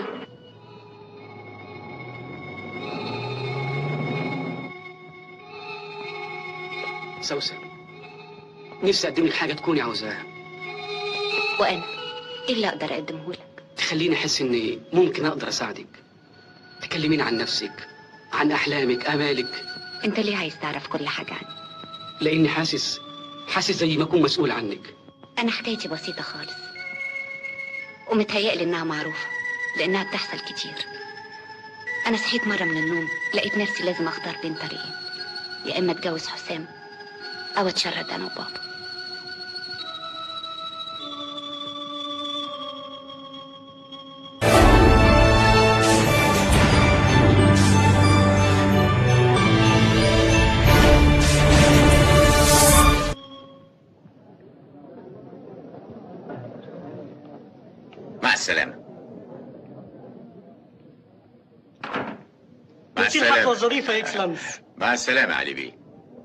سوسن نفسي اقدم لك حاجه تكوني عاوزاها وأنا إيه اللي أقدر أقدمه لك؟ تخليني احس اني ممكن اقدر اساعدك تكلميني عن نفسك عن احلامك امالك أنت ليه عايز تعرف كل حاجة عني؟ لاني حاسس حاسس زي ما اكون مسؤول عنك أنا حكايتي بسيطة خالص ومتهيألي إنها معروفة لأنها بتحصل كتير أنا صحيت مرة من النوم لقيت نفسي لازم أختار بين طريقين يا إما أتجوز حسام أو أتشرد أنا وبابا مع السلامه مع بتصير خطوة السلامه ظريفة يا اكسلانس مع السلامه علي بيه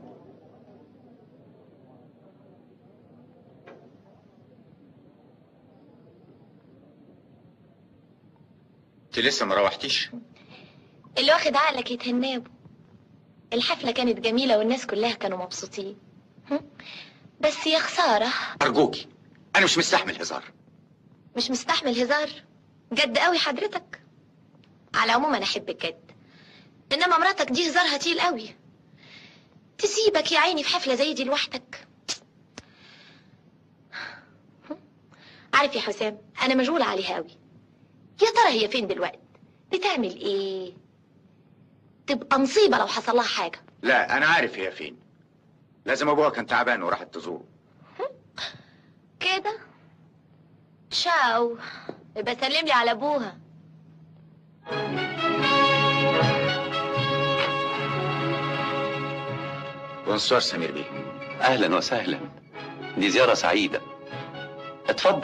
انت لسه ما روحتيش اللي واخد عقلك يتهنابه الحفلة كانت جميلة والناس كلها كانوا مبسوطين هم؟ بس يا خسارة ارجوكي انا مش مستحمل هزار مش مستحمل هزار جد قوي حضرتك على العموم انا احب الجد انما مراتك دي هزارها تقيل قوي تسيبك يا عيني في حفلة زي دي لوحدك عارف يا حسام انا مشغولة عليها قوي يا ترى هي فين دلوقتي بتعمل ايه تبقى مصيبة لو حصل لها حاجة لا انا عارف هي فين لازم ابوها كان تعبان وراحت تزوره كده شاو يبقى سلم لي على ابوها بونسوار سمير بيه اهلا وسهلا دي زياره سعيده اتفضل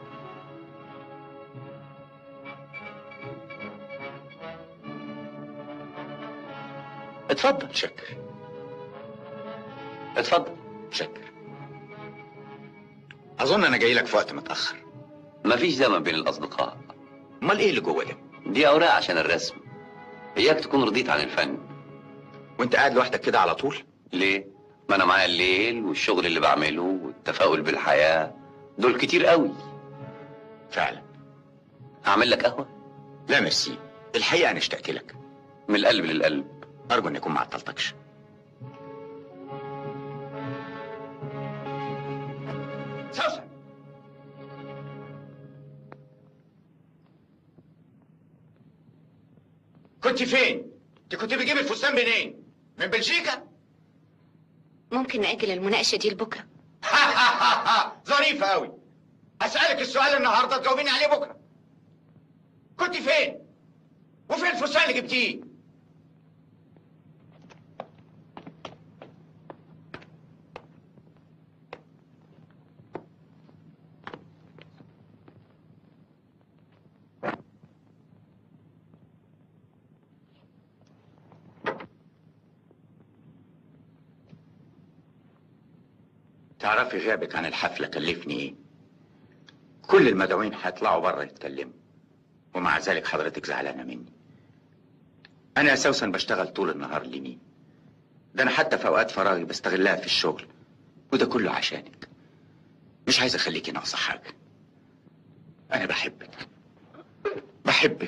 اتفضل شكر اتفضل شكر اظن انا جاي لك في وقت متاخر مفيش زمن بين الاصدقاء امال ايه اللي جوه ده دي اوراق عشان الرسم اياك تكون رضيت عن الفن وانت قاعد لوحدك كده على طول ليه ما انا معايا الليل والشغل اللي بعمله والتفاؤل بالحياه دول كتير قوي فعلا اعمل لك قهوه لا ميرسي الحقيقه انا اشتقت لك من القلب للقلب ارجو ان يكون ما عطلتكش سوسن كنت فين؟ انت كنت بتجيب الفستان منين؟ من بلجيكا؟ ممكن نأجل المناقشة دي لبكرة ظريفة قوي أسألك السؤال النهاردة تجاوبيني عليه بكرة كنت فين؟ وفين الفستان اللي جبتيه؟ تعرفي غيابك عن الحفلة كلفني ايه؟ كل المدعوين هيطلعوا بره يتكلموا ومع ذلك حضرتك زعلانة مني أنا أساسا بشتغل طول النهار لمين؟ ده أنا حتى في أوقات فراغي بستغلها في الشغل وده كله عشانك مش عايز أخليكي ناقصة حاجة أنا بحبك بحبك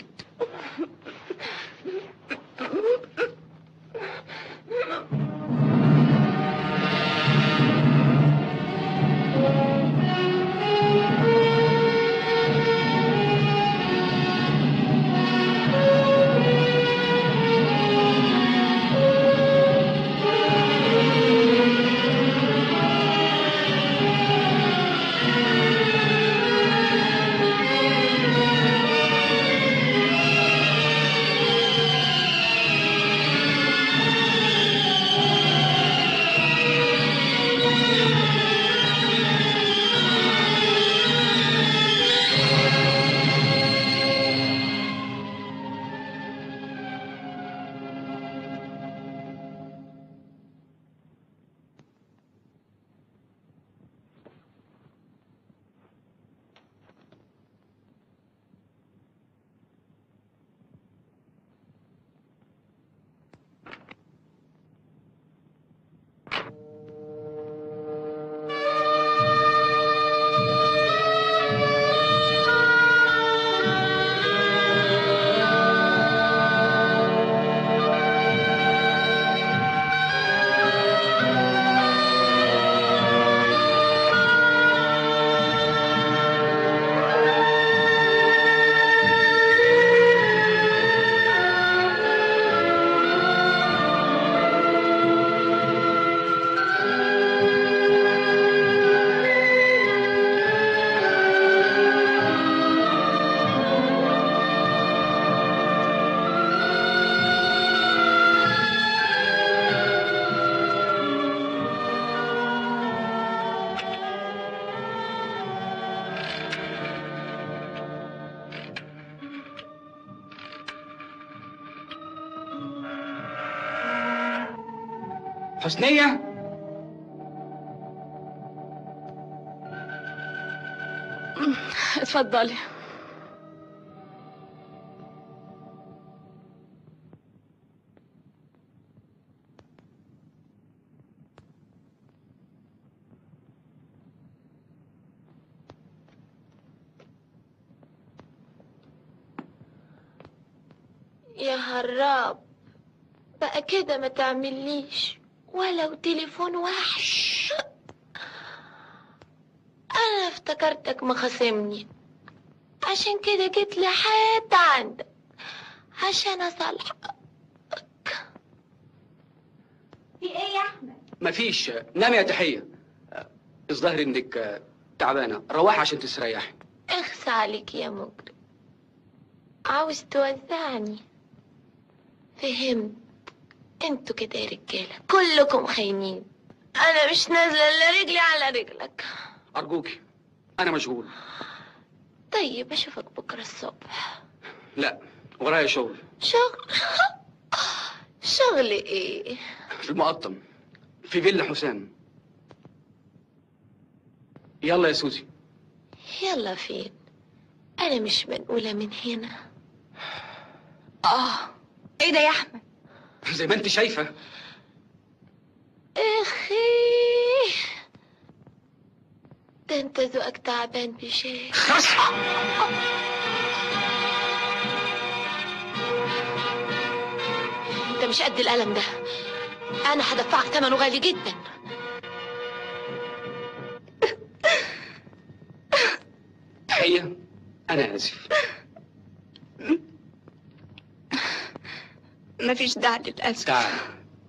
حسنية اتفضلي يا هراب بقى كده ما تعمليش ولو تليفون واحد انا افتكرتك مخاصمني عشان كده جيت لحد عندك عشان اصالحك في ايه يا احمد مفيش نامي يا تحية الظاهر انك تعبانة روحي عشان تستريحي اخس عليك يا مجرم عاوز توزعني فهمت انتوا كده يا رجالة كلكم خاينين انا مش نازلة الا رجلي على رجلك أرجوكي أنا مشغول طيب اشوفك بكرة الصبح لا ورايا شغل شغل شغل ايه في المقطم في فيلا حسام يلا يا سوزي يلا فين انا مش منقولة من هنا اه ايه ده يا احمد زي ما انت شايفة اخي ده انت ذوقك تعبان بشيء ده مش قد الألم ده أنا هدفعك ثمنه غالي جدا تحية أنا آسف مفيش داعي للأسف تعال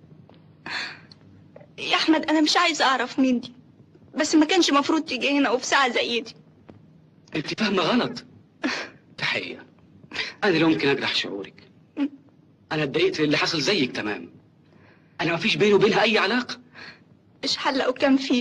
يا أحمد أنا مش عايزة أعرف مين دي بس ما كانش مفروض تيجي هنا وفي ساعة زي دي أنت فاهمة غلط تحية أنا لا يمكن أجرح شعورك أنا اتضايقت اللي حصل زيك تمام أنا مفيش بيني وبينها أي علاقة مش حلقة وكان فيه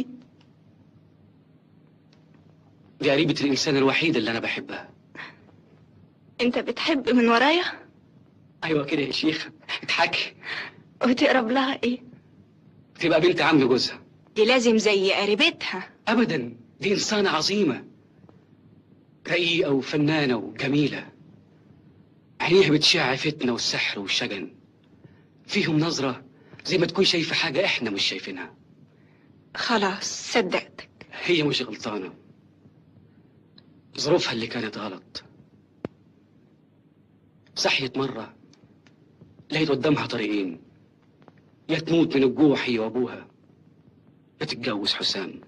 دي قريبة الإنسان الوحيد اللي أنا بحبها أنت بتحب من ورايا أيوة كده يا شيخة اضحكي وتقرب لها إيه تبقى بنت عم جوزها دي لازم زي قريبتها أبدا دي إنسانة عظيمة رقيقة وفنانة وجميلة عينيها بتشع فتنة والسحر والشجن فيهم نظرة زي ما تكون شايفة حاجة إحنا مش شايفينها خلاص صدقتك هي مش غلطانة ظروفها اللي كانت غلط صحيت مرة لقيت قدامها طريقين يا تموت من الجوع هي وأبوها يا تتجوز حسام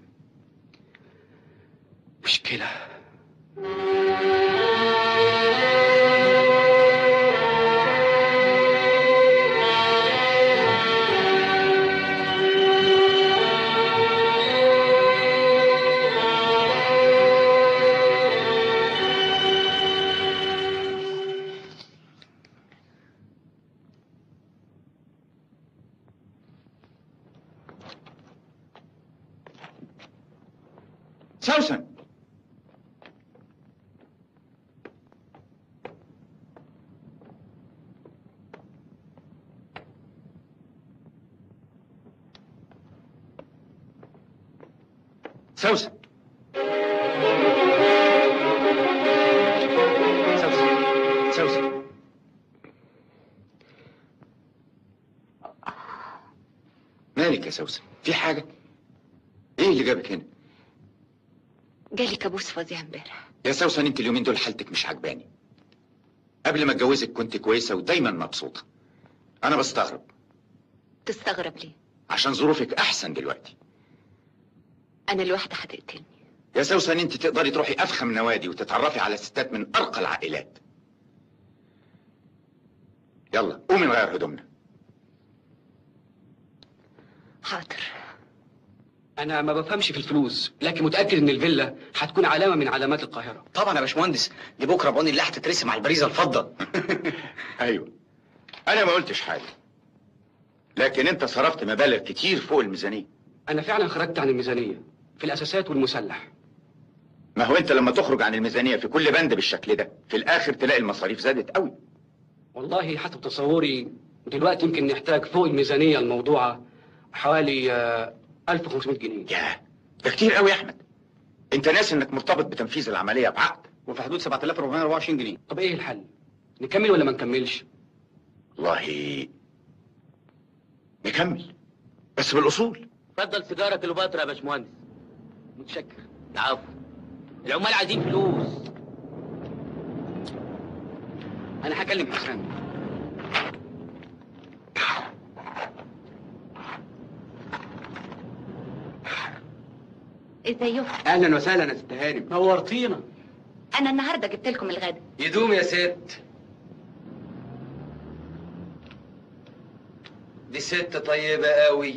مشكلة سوسن سوسن سوسن سوسن مالك يا سوسن في حاجة ايه اللي جابك هنا جالي كابوس فظيع امبارح يا سوسن انت اليومين دول حالتك مش عجباني قبل ما اتجوزك كنت كويسة ودايما مبسوطة انا بستغرب تستغرب ليه عشان ظروفك احسن دلوقتي أنا الواحدة هتقتلني يا سوسن انت تقدري تروحي افخم نوادي وتتعرفي على ستات من ارقى العائلات يلا قومي نغير هدومنا حاضر أنا ما بفهمش في الفلوس لكن متأكد إن الفيلا هتكون علامة من علامات القاهرة طبعا يا باشمهندس دي بكره بعون الله هتترسم على البريزه الفضه ايوه انا ما قلتش حاجة لكن انت صرفت مبالغ كتير فوق الميزانية أنا فعلا خرجت عن الميزانية في الأساسات والمسلح ما هو انت لما تخرج عن الميزانية في كل بند بالشكل ده في الاخر تلاقي المصاريف زادت قوي والله حسب تصوري دلوقتي يمكن نحتاج فوق الميزانية الموضوعة حوالي آه، 1500 جنيه ياه ده كتير قوي يا احمد انت ناس انك مرتبط بتنفيذ العملية بعقد وفي حدود 7424 جنيه طب إيه الحل؟ نكمل ولا ما نكملش؟ والله نكمل بس بالاصول اتفضل سيجاره كليوباترا يا باشمهندس متشكر العفو العمال عايزين فلوس أنا هكلم حسام ازيكم اهلا وسهلا يا ست هانم نورتينا انا النهارده جبت لكم الغدا يدوم يا ست دي ست طيبة قوي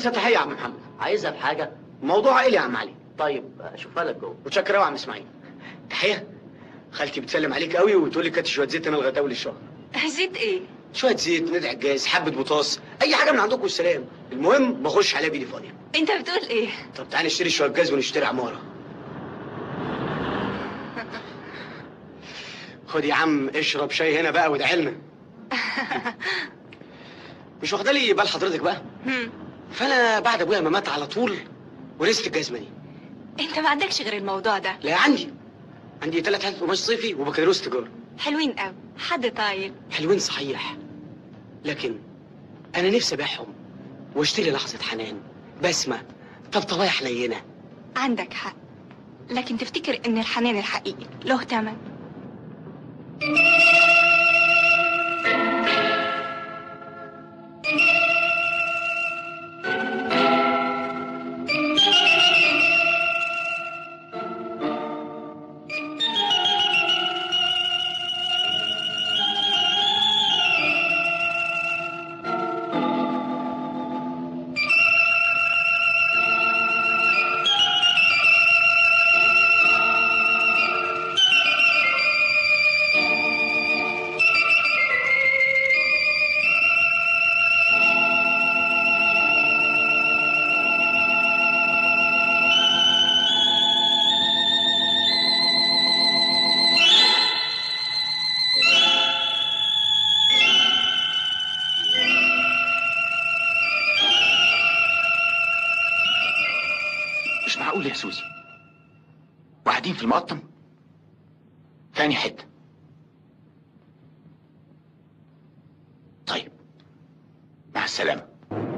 مسا تحيه يا عم محمد عايزها بحاجه موضوع عائلي يا عم علي طيب اشوفها لك جوه متشكر قوي يا عم اسماعيل تحيه خالتي بتسلم عليك قوي وتقول لي كانت شويه زيت انا لغايه اول الشهر زيت ايه شويه زيت ندع الجاز حبه بطاطس اي حاجه من عندكم والسلام المهم بخش عليها بايدي فاضيه انت بتقول ايه طب تعالى نشتري شويه جاز ونشتري عماره خد يا عم اشرب شاي هنا بقى وادعي لنا مش واخده لي بال حضرتك بقى هم. فانا بعد ابويا ما مات على طول ورثت الجزمه دي انت ما عندكش غير الموضوع ده لا عندي عندي ثلاث حلف قماش صيفي وبكالوريوس تجاره حلوين قوي حد طايل حلوين صحيح لكن انا نفسي ابيعهم واشتري لحظه حنان بسمه طبطبايه حنينه عندك حق لكن تفتكر ان الحنان الحقيقي له تمن مش معقول يا سوزي وقاعدين في المقطم تاني حتة طيب مع السلامة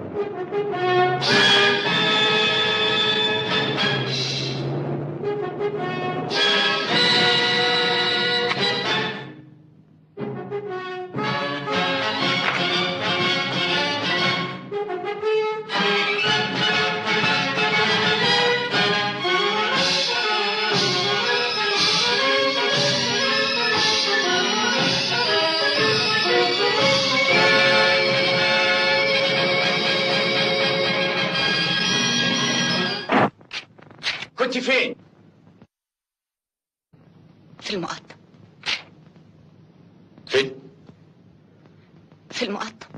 كنت فين؟ في المقطم فين؟ في المقطم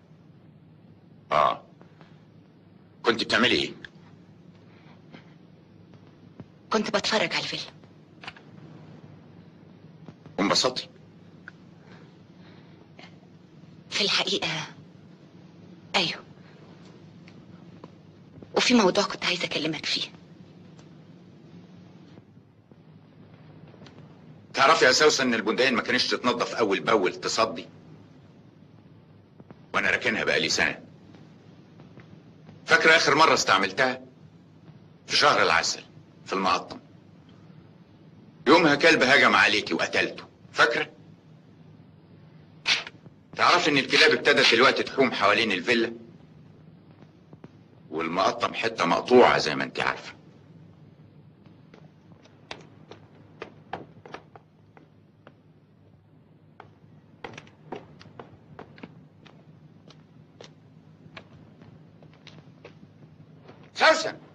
اه كنت بتعملي ايه؟ كنت بتفرج على الفيلم وانبسطتي؟ في الحقيقة أيوه وفي موضوع كنت عايزة أكلمك فيه تعرفي يا سوسن ان البندقية ما كانتش تتنضف اول باول تصدي وانا راكنها بقالي سنة فاكرة اخر مرة استعملتها في شهر العسل في المقطم يومها كلب هجم عليكي وقتلته فاكرة تعرفي ان الكلاب ابتدت دلوقتي تحوم حوالين الفيلا والمقطم حتة مقطوعة زي ما انت عارفة سوسن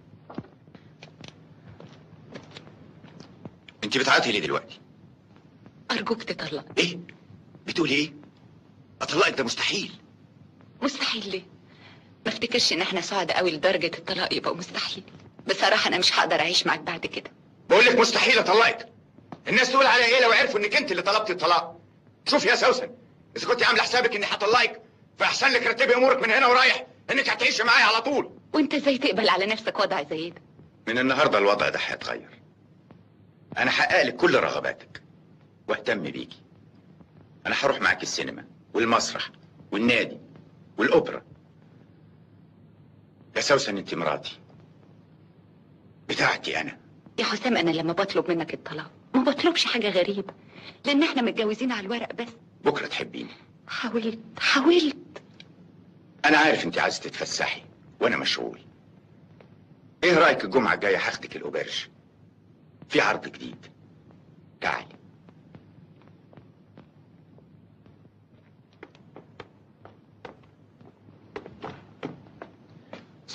انت بتعيطي ليه دلوقتي أرجوك تطلق ايه بتقولي ايه اطلقك ده مستحيل مستحيل ليه ما افتكرش ان احنا سعد قوي لدرجة الطلاق يبقى مستحيل بصراحة انا مش هقدر اعيش معاك بعد كده بقول لك مستحيل اطلقك الناس تقول عليا ايه لو عرفوا انك انت اللي طلبتي الطلاق شوف يا سوسن اذا كنت عامله حسابك اني هطلقك فاحسن لك رتبي امورك من هنا ورايح انك هتعيشي معايا على طول وانت ازاي تقبل على نفسك وضع زي ده من النهارده الوضع ده هيتغير انا هحقق لك كل رغباتك واهتم بيكي انا هروح معاك السينما والمسرح والنادي والاوبرا يا سوسن انت مراتي بتاعتي انا يا حسام انا لما بطلب منك الطلاق ما بطلبش حاجة غريبة لان احنا متجوزين على الورق بس بكره تحبيني حاولت حاولت انا عارف انت عايزه تتفسحي وانا مشغول ايه رايك الجمعه الجايه هاخدك الاوبرج في عرض جديد تعالي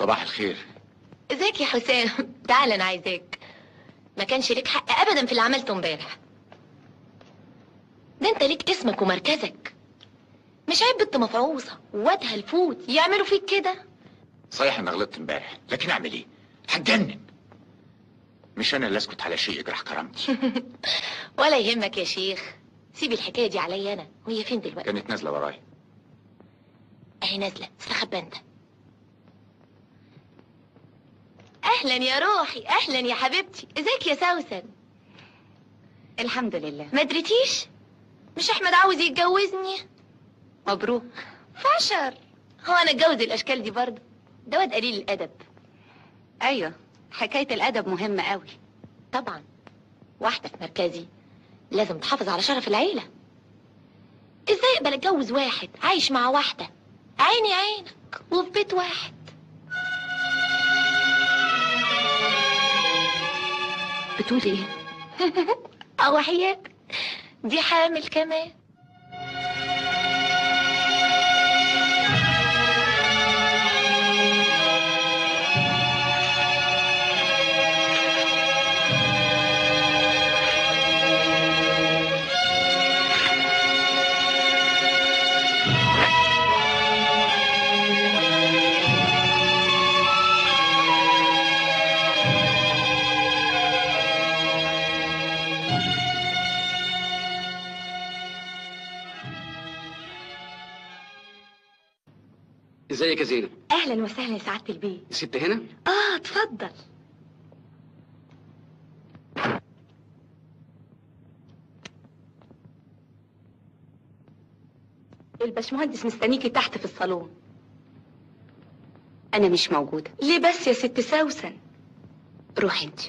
صباح الخير ازيك يا حسام تعال انا عايزاك ما كانش ليك حق ابدا في اللي عملته امبارح ده انت ليك اسمك ومركزك مش عيب بنت مفعوصه ووادها الفوت يعملوا فيك كده صحيح انا غلطت امبارح لكن اعمل ايه هتجنن مش انا اللي اسكت على شيء يجرح كرامتي ولا يهمك يا شيخ سيب الحكايه دي عليا انا وهي فين دلوقتي كانت نازله ورايا اهي نازله استخبى انت اهلا يا روحي اهلا يا حبيبتي ازيك يا سوسن الحمد لله ما دريتيش مش احمد عاوز يتجوزني مبروك فشر هو انا اتجوز الاشكال دي برضه ده واد قليل الادب ايوه حكايه الادب مهمه قوي طبعا واحده في مركزي لازم تحافظ على شرف العيله ازاي اقبل اتجوز واحد عايش مع واحده عيني عينك وفي بيت واحد بتقول ايه او حياتك دي حامل كمان ازيك يا زينب اهلا وسهلا يا سعاده البيت ست هنا اه اتفضل الباشمهندس مستنيكي تحت في الصالون انا مش موجوده ليه بس يا ست سوسن روحي انت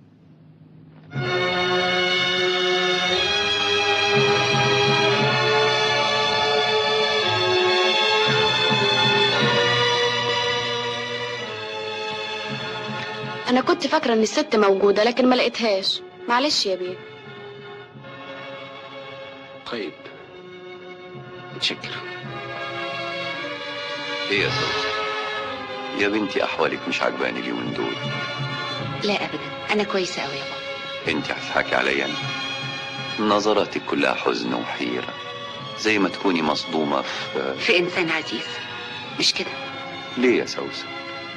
انا كنت فاكره ان الست موجوده لكن ما لقيتهاش معلش يا بيه طيب متشكر ايه يا سوسن يا بنتي احوالك مش عجباني اليومين دول لا ابدا انا كويسه قوي يا بابا انت هتضحكي عليا انا نظراتك كلها حزن وحيرة زي ما تكوني مصدومة في في انسان عزيز مش كده ليه يا سوسن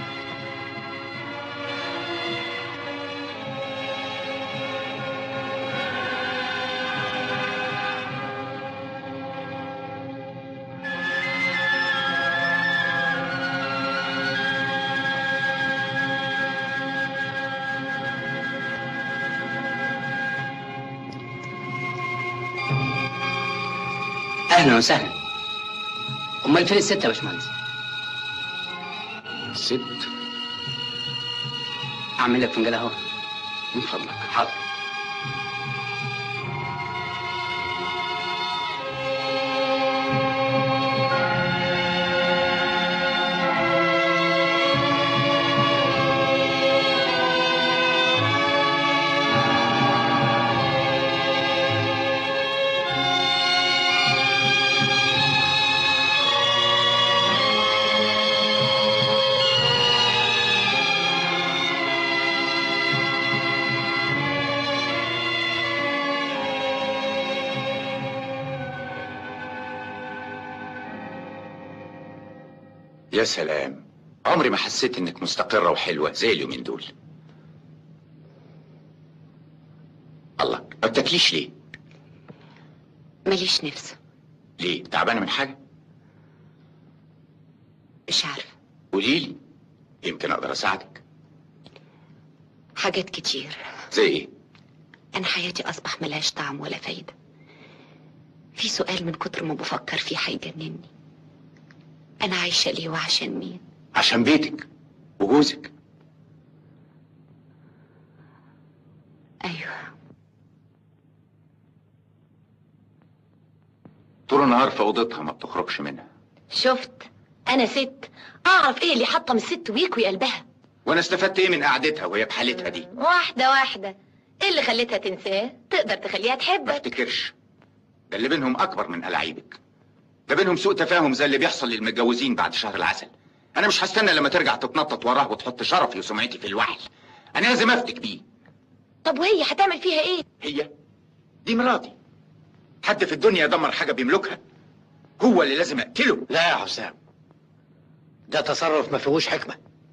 اهلا وسهلا امال فين الست يا باشمهندس ست اعمل لك فنجان اهو من فضلك حاضر يا سلام عمري ما حسيت انك مستقرة وحلوة زي اليومين دول الله ما بتاكليش ليه؟ ماليش نفس ليه؟ تعبانة من حاجة؟ مش عارفه قولي لي يمكن اقدر اساعدك حاجات كتير زي ايه؟ انا حياتي اصبح ملهاش طعم ولا فايده في سؤال من كتر ما بفكر فيه هيجنني انا عايشه ليه وعشان مين عشان بيتك وجوزك ايوه طول النهار في اوضتها ما بتخرجش منها شفت انا ست اعرف ايه اللي حطم الست ويكوي قلبها وانا استفدت ايه من قعدتها وهي بحالتها دي؟ واحده واحده ايه اللي خلتها تنساه تقدر تخليها ما تحبك افتكرش ده اللي بينهم اكبر من الاعيبك ده بينهم سوء تفاهم زي اللي بيحصل للمتجوزين بعد شهر العسل انا مش هستنى لما ترجع تتنطط وراه وتحط شرفي وسمعتي في الوحل انا لازم افتك بيه طب وهي هتعمل فيها ايه هي دي مراتي حد في الدنيا يدمر حاجه بيملكها هو اللي لازم اقتله لا يا حسام ده تصرف ما فيهوش حكمة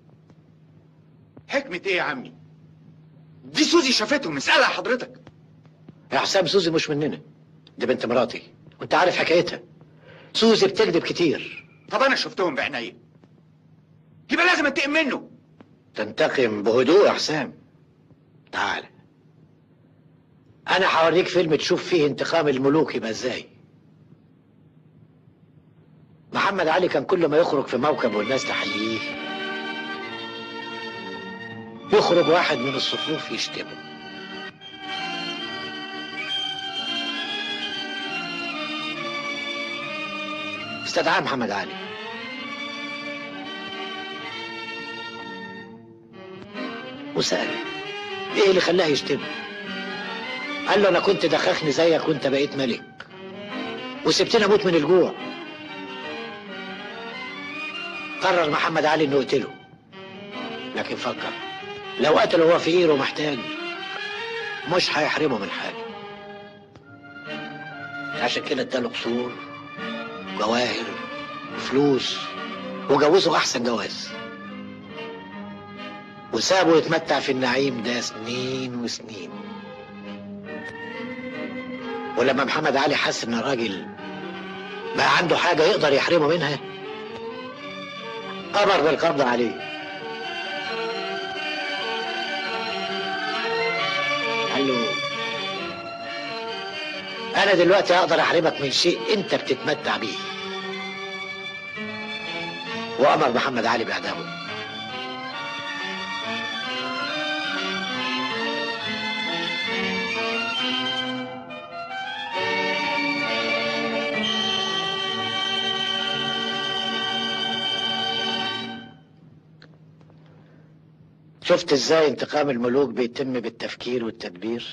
حكمه ايه يا عمي دي سوزي شافته نسالها حضرتك يا حسام سوزي مش مننا دي بنت مراتي وانت عارف حكايتها سوزي بتكذب كتير طب انا شفتهم بعينيا يبقى لازم انتقم منه تنتقم بهدوء يا حسام تعال انا هوريك فيلم تشوف فيه انتقام الملوك يبقى ازاي محمد علي كان كل ما يخرج في موكب والناس تحييه يخرج واحد من الصفوف يشتمه استدعاه محمد علي وسأل ايه اللي خلاه يشتمه قال له انا كنت دخخني زيك وانت بقيت ملك وسبتني اموت من الجوع قرر محمد علي انه يقتله لكن فكر لو قتله وهو فقير ومحتاج مش هيحرمه من حاجه عشان كده اداله قصور جواهر وفلوس وجوزه احسن جواز وسابه يتمتع في النعيم ده سنين وسنين ولما محمد علي حس ان الراجل بقى عنده حاجة يقدر يحرمه منها أمر بالقبض عليه قال له أنا دلوقتي أقدر أحرمك من شيء أنت بتتمتع بيه وأمر محمد علي بإعدامه شفت ازاي انتقام الملوك بيتم بالتفكير والتدبير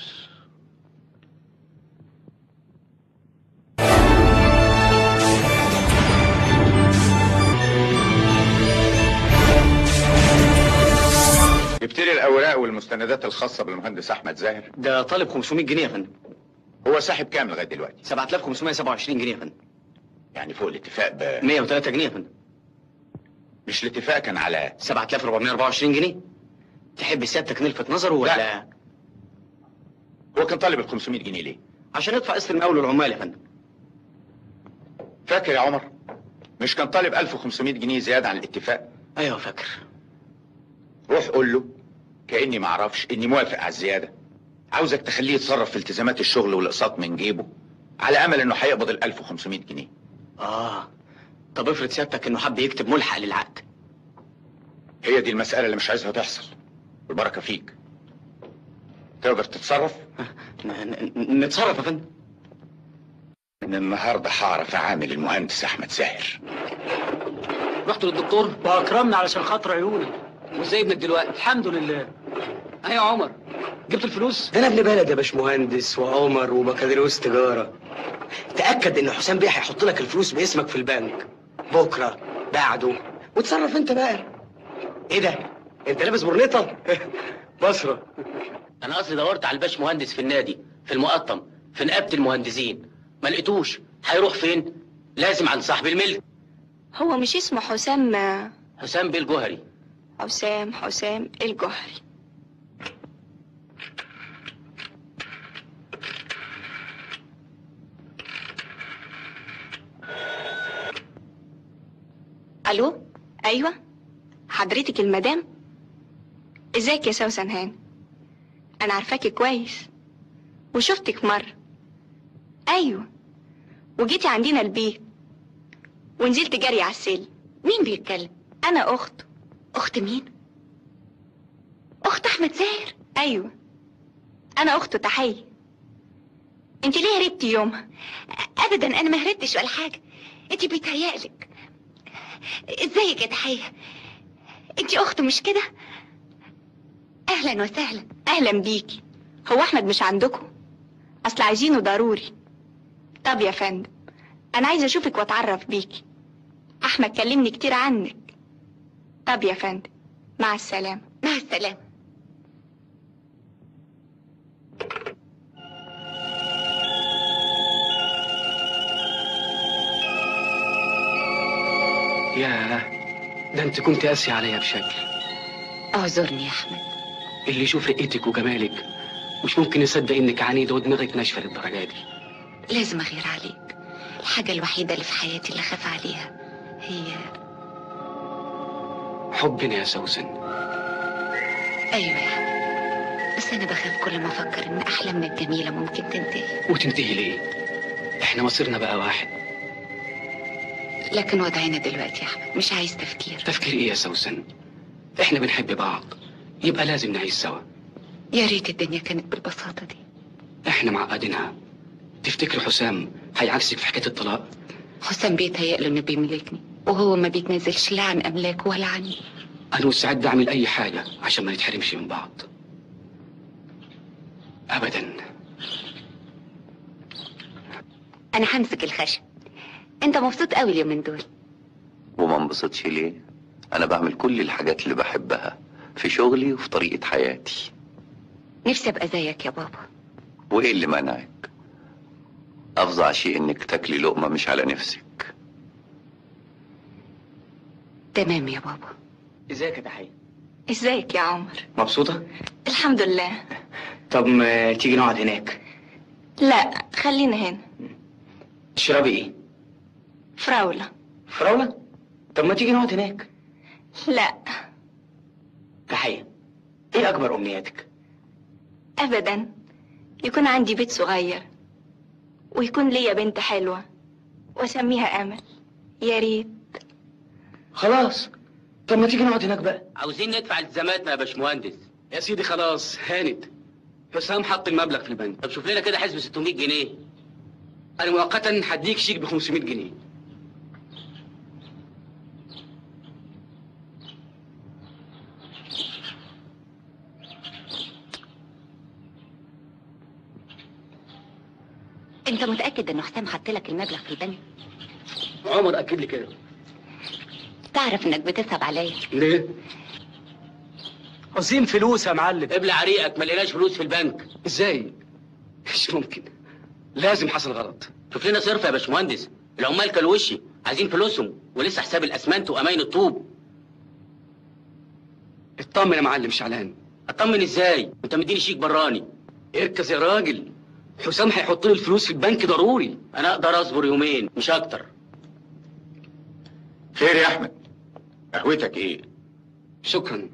جبت لي الاوراق والمستندات الخاصه بالمهندس احمد زاهر ده طالب 500 جنيه يا فندم هو ساحب كام لغايه دلوقتي 7527 جنيه يا فندم يعني فوق الاتفاق ب 103 جنيه يا فندم مش الاتفاق كان على 7424 جنيه تحب سيادتك نلفت نظره ولا لا. هو كان طالب ال 500 جنيه ليه عشان ندفع قسط المقاول والعمال يا فندم فاكر يا عمر مش كان طالب 1500 جنيه زياده عن الاتفاق ايوه فاكر روح قول له كاني ما اعرفش اني موافق على الزياده عاوزك تخليه يتصرف في التزامات الشغل والاقساط من جيبه على امل انه هيقبض ال 1500 جنيه اه طب افرض سيادتك انه حب يكتب ملحق للعقد هي دي المساله اللي مش عايزها تحصل والبركه فيك تقدر تتصرف ن- ن- نتصرف يا فندم من النهارده هعرف اعامل المهندس احمد زاهر رحت للدكتور واكرمنا علشان خاطر عيوني وازاي ابنك دلوقتي الحمد لله ايوه يا عمر جبت الفلوس انا ابن بلد يا باشمهندس وعمر وبكالوريوس تجاره تاكد ان حسام بيه هيحط لك الفلوس باسمك في البنك بكره بعده وتصرف انت بقى ايه ده انت لابس برنيطه بصره انا اصلي دورت على الباش مهندس في النادي في المقطم في نقابه المهندسين ما لقيتوش هيروح فين لازم عند صاحب الملك هو مش اسمه حسام حسام بيه الجوهري حسام حسام الجوهري الو ايوه حضرتك المدام ازيك يا سوسن هان انا عارفاكي كويس وشفتك مره ايوه وجيتي عندنا البيت ونزلت جري على السلم مين بيتكلم انا اخته اخت مين اخت احمد زاهر ايوه انا اخته تحيه انت ليه هربتي يومها ابدا انا ما هربتش ولا حاجه انت بيتهيألك ازيك يا تحيه انت اخته مش كده اهلا وسهلا اهلا بيكي هو احمد مش عندكم اصل عايزينه ضروري طب يا فندم انا عايزه اشوفك واتعرف بيكي احمد كلمني كتير عنك طب يا فندم مع السلامة مع السلامة ياه ده انت كنت قاسي عليا بشكل اعذرني يا احمد اللي يشوف رقتك وجمالك مش ممكن يصدق انك عنيدة ودماغك ناشفة للدرجة دي لازم اغير عليك الحاجة الوحيدة اللي في حياتي اللي خاف عليها هي حبنا يا سوسن ايوه يا احمد بس انا بخاف كل ما افكر ان احلامنا الجميلة ممكن تنتهي وتنتهي ليه احنا مصيرنا بقى واحد لكن وضعنا دلوقتي يا احمد مش عايز تفكير تفكير ايه يا سوسن احنا بنحب بعض يبقى لازم نعيش سوا يا ريت الدنيا كانت بالبساطة دي احنا معقدينها تفتكر حسام هيعكسك في حكايه الطلاق حسام بيتهيأ انه بيملكني وهو ما بيتنازلش لا عن املاكه ولا عني انا مستعد اعمل اي حاجه عشان ما نتحرمش من بعض ابدا انا همسك الخشب انت مبسوط قوي اليومين دول وما انبسطش ليه انا بعمل كل الحاجات اللي بحبها في شغلي وفي طريقة حياتي نفسي ابقى زيك يا بابا وايه اللي منعك افظع شيء انك تاكلي لقمة مش على نفسك تمام يا بابا ازيك يا تحية ازيك يا عمر مبسوطة؟ الحمد لله طب ما تيجي نقعد هناك لا خلينا هنا تشربي ايه؟ فراولة فراولة؟ طب ما تيجي نقعد هناك لا تحية ايه اكبر امنياتك؟ ابدا يكون عندي بيت صغير ويكون ليا بنت حلوة واسميها امل يا ريت خلاص طب ما تيجي نقعد هناك بقى عاوزين ندفع التزاماتنا يا باشمهندس يا سيدي خلاص هانت حسام حط المبلغ في البنك طب شوف لنا كده حسب 600 جنيه انا مؤقتا هديك شيك ب 500 جنيه انت متأكد ان حسام حط لك المبلغ في البنك عمر اكد لي كده تعرف انك بتصعب عليا ليه؟ عاوزين فلوس يا معلم ابلع ريقك ما لقيناش فلوس في البنك ازاي؟ مش ممكن لازم حصل غلط شوف لنا صرف يا باشمهندس العمال كانوا وشي عايزين فلوسهم ولسه حساب الاسمنت واماين الطوب اطمن يا معلم شعلان اطمن ازاي انت مديني شيك براني اركز يا راجل حسام هيحط لي الفلوس في البنك ضروري انا اقدر اصبر يومين مش اكتر خير يا احمد قهوتك ايه شكرا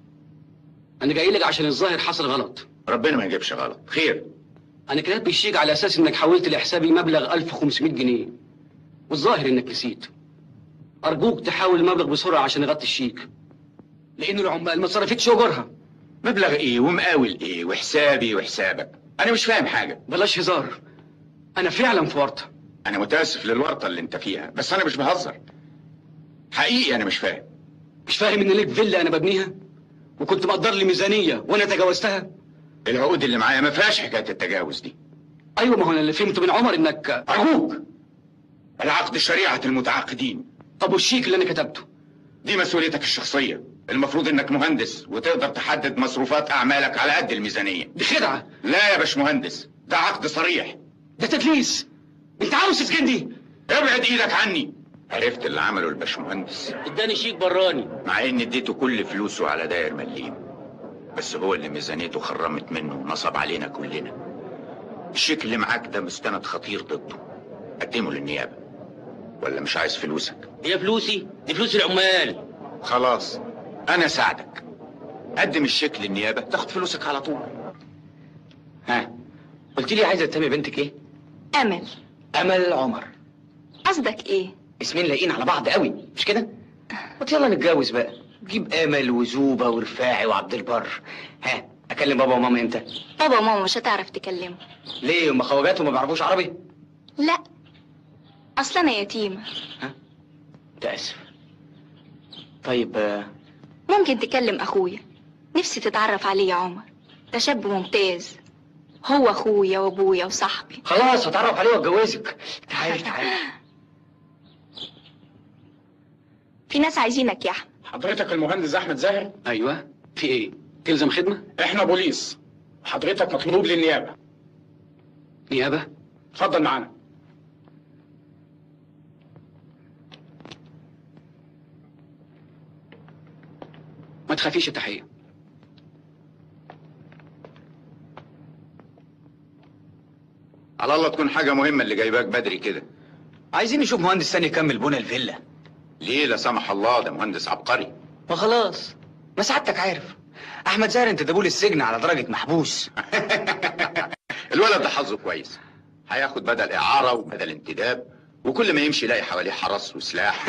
انا جاي لك عشان الظاهر حصل غلط ربنا ما يجيبش غلط خير انا كتبت الشيك على اساس انك حولت لحسابي مبلغ 1500 جنيه والظاهر انك نسيت ارجوك تحاول المبلغ بسرعه عشان اغطي الشيك لان العمال ما صرفتش اجورها مبلغ ايه ومقاول ايه وحسابي وحسابك انا مش فاهم حاجه بلاش هزار انا فعلا في ورطه انا متاسف للورطه اللي انت فيها بس انا مش بهزر حقيقي انا مش فاهم مش فاهم ان ليك فيلا انا ببنيها وكنت مقدر لي ميزانيه وانا تجاوزتها العقود اللي معايا ما فيهاش حكايه التجاوز دي ايوه ما هو انا اللي فهمته من عمر انك ارجوك العقد شريعه المتعاقدين طب والشيك اللي انا كتبته دي مسؤوليتك الشخصيه المفروض انك مهندس وتقدر تحدد مصروفات اعمالك على قد الميزانيه دي خدعه لا يا باشمهندس ده عقد صريح ده تدليس انت عاوز تسجني ابعد ايدك عني عرفت اللي عمله الباشمهندس اداني شيك براني مع ان اديته كل فلوسه على داير مليم بس هو اللي ميزانيته خرمت منه ونصب علينا كلنا الشيك اللي معاك ده مستند خطير ضده قدمه للنيابه ولا مش عايز فلوسك دي فلوسي دي فلوس العمال خلاص انا ساعدك قدم الشيك للنيابه تاخد فلوسك على طول ها قلت لي عايزه تسمي بنتك ايه امل امل عمر قصدك ايه اسمين لايقين على بعض قوي مش كده قلت يلا نتجوز بقى جيب امل وزوبه ورفاعي وعبد البر ها اكلم بابا وماما امتى بابا وماما مش هتعرف تكلمه ليه هم خواجاتهم ما بيعرفوش عربي لا اصل انا يتيمه متاسف طيب آه، ممكن تكلم اخويا نفسي تتعرف عليه يا عمر ده شاب ممتاز هو اخويا وابويا وصاحبي خلاص هتعرف عليه واتجوزك تعالي تعالي في ناس عايزينك يا احمد حضرتك المهندس احمد زاهر ايوه في ايه تلزم خدمه احنا بوليس حضرتك مطلوب للنيابه نيابه اتفضل معانا ما تخافيش يا تحيه على الله تكون حاجة مهمة اللي جايباك بدري كده عايزين نشوف مهندس تاني يكمل بنى الفيلا ليه لا سمح الله ده مهندس عبقري ما خلاص ما سعادتك عارف احمد زاهر انت دابول السجن على درجه محبوس الولد ده حظه كويس هياخد بدل إعارة وبدل انتداب وكل ما يمشي يلاقي حواليه حرس وسلاح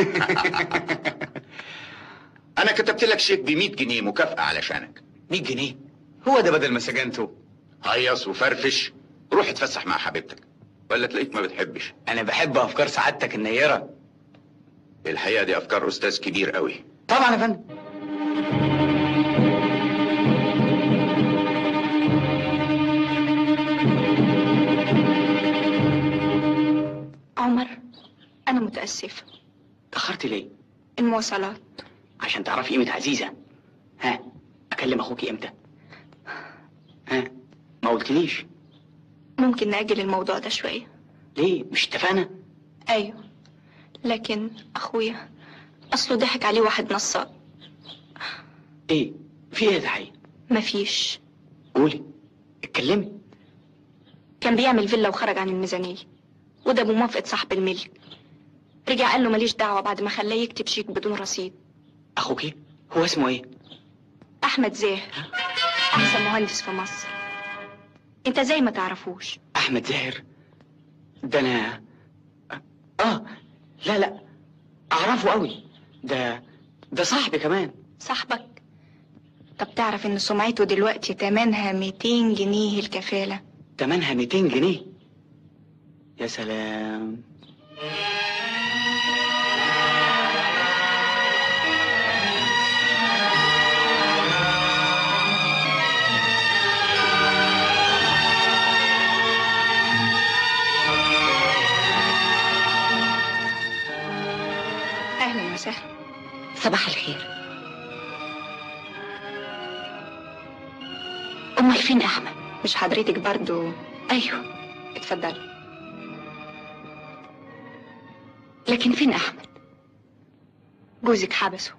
أنا كتبت لك شيك ب 100 جنيه مكافأة علشانك 100 جنيه هو ده بدل ما سجنته هيص وفرفش روح اتفسح مع حبيبتك ولا تلاقيك ما بتحبش انا بحب افكار سعادتك النيره الحقيقة دي أفكار أستاذ كبير قوي طبعا يا فندم عمر أنا متأسفة اتاخرت ليه المواصلات عشان تعرفي قيمه عزيزه ها اكلم اخوكي امتى ها ما قلتليش ممكن نأجل الموضوع ده شوية ليه مش اتفقنا أيوه لكن أخويا أصله ضحك عليه واحد نصاب ايه في ايه يا تحيه مفيش قولي اتكلمي كان بيعمل فيلا وخرج عن الميزانية وده بموافقة صاحب الملك رجع قال له ماليش دعوة بعد ما خلاه يكتب شيك بدون رصيد اخوكي هو اسمه ايه أحمد زاهر أحسن مهندس في مصر أنت زي ما تعرفوش احمد زاهر ده انا اه لا لا اعرفه قوي ده ده صاحبي كمان صاحبك طب تعرف إن سمعته دلوقتي تمنها 200 جنيه الكفالة تمنها 200 جنيه يا سلام أهلا وسهلا صباح الخير امال فين احمد مش حضرتك برضو ايوه اتفضلي لكن فين احمد جوزك حبسه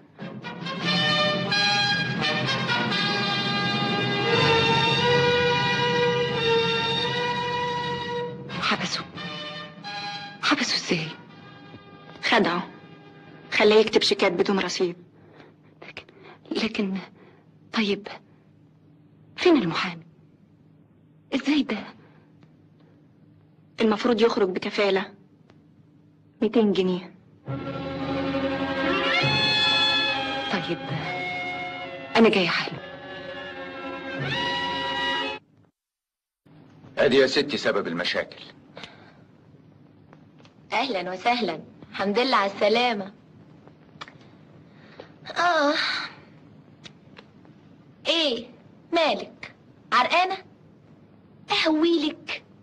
حبسه حبسه ازاي خدعه خلاه يكتب شيكات بدون رصيد لكن طيب فين المحامي ازاي ده المفروض يخرج بكفالة 200 جنيه طيب انا جايه حالا ادي يا ستي سبب المشاكل اهلا وسهلا الحمد لله على السلامة اه ايه مالك عرقانة اهويلك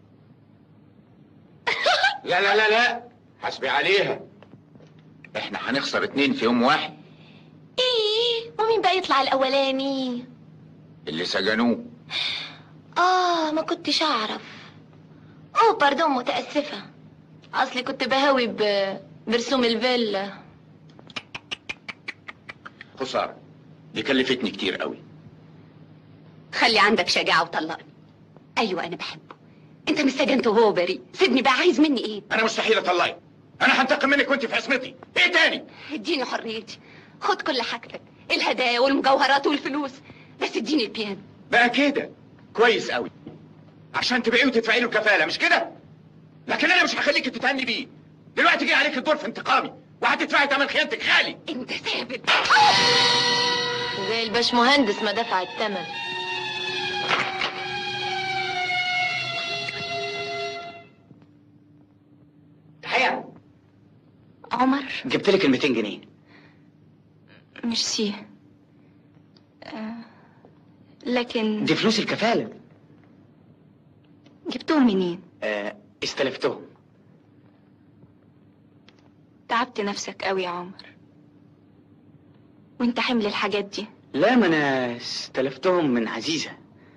لا لا لا لا حسبي عليها احنا هنخسر اتنين في يوم واحد ايه ومين بقى يطلع الاولاني اللي سجنوه اه ما كنتش اعرف اوه باردون متاسفه اصلي كنت بهوي ب... برسوم الفيلا خسارة دي كلفتني كتير قوي خلي عندك شجاعه وطلقني ايوه انا بحبه انت مش سجنته وهو بريء سيبني بقى عايز مني ايه انا مستحيل اطلعك انا هنتقم منك وانت في عصمتي ايه تاني اديني حريتي خد كل حاجتك الهدايا والمجوهرات والفلوس بس اديني البيانو بقى كده كويس قوي عشان تبيعيه وتدفعي له كفاله مش كده لكن انا مش هخليك تتهني بيه دلوقتي جه عليك الدور في انتقامي وهتدفعي ثمن خيانتك غالي انت ثابت زي الباشمهندس ما دفع الثمن تحيه عمر جبت لك ال 200 جنيه ميرسي آه. لكن دي فلوس الكفاله جبتهم منين آه استلفتهم تعبت نفسك قوي يا عمر وانت حمل الحاجات دي لا ما انا استلفتهم من عزيزة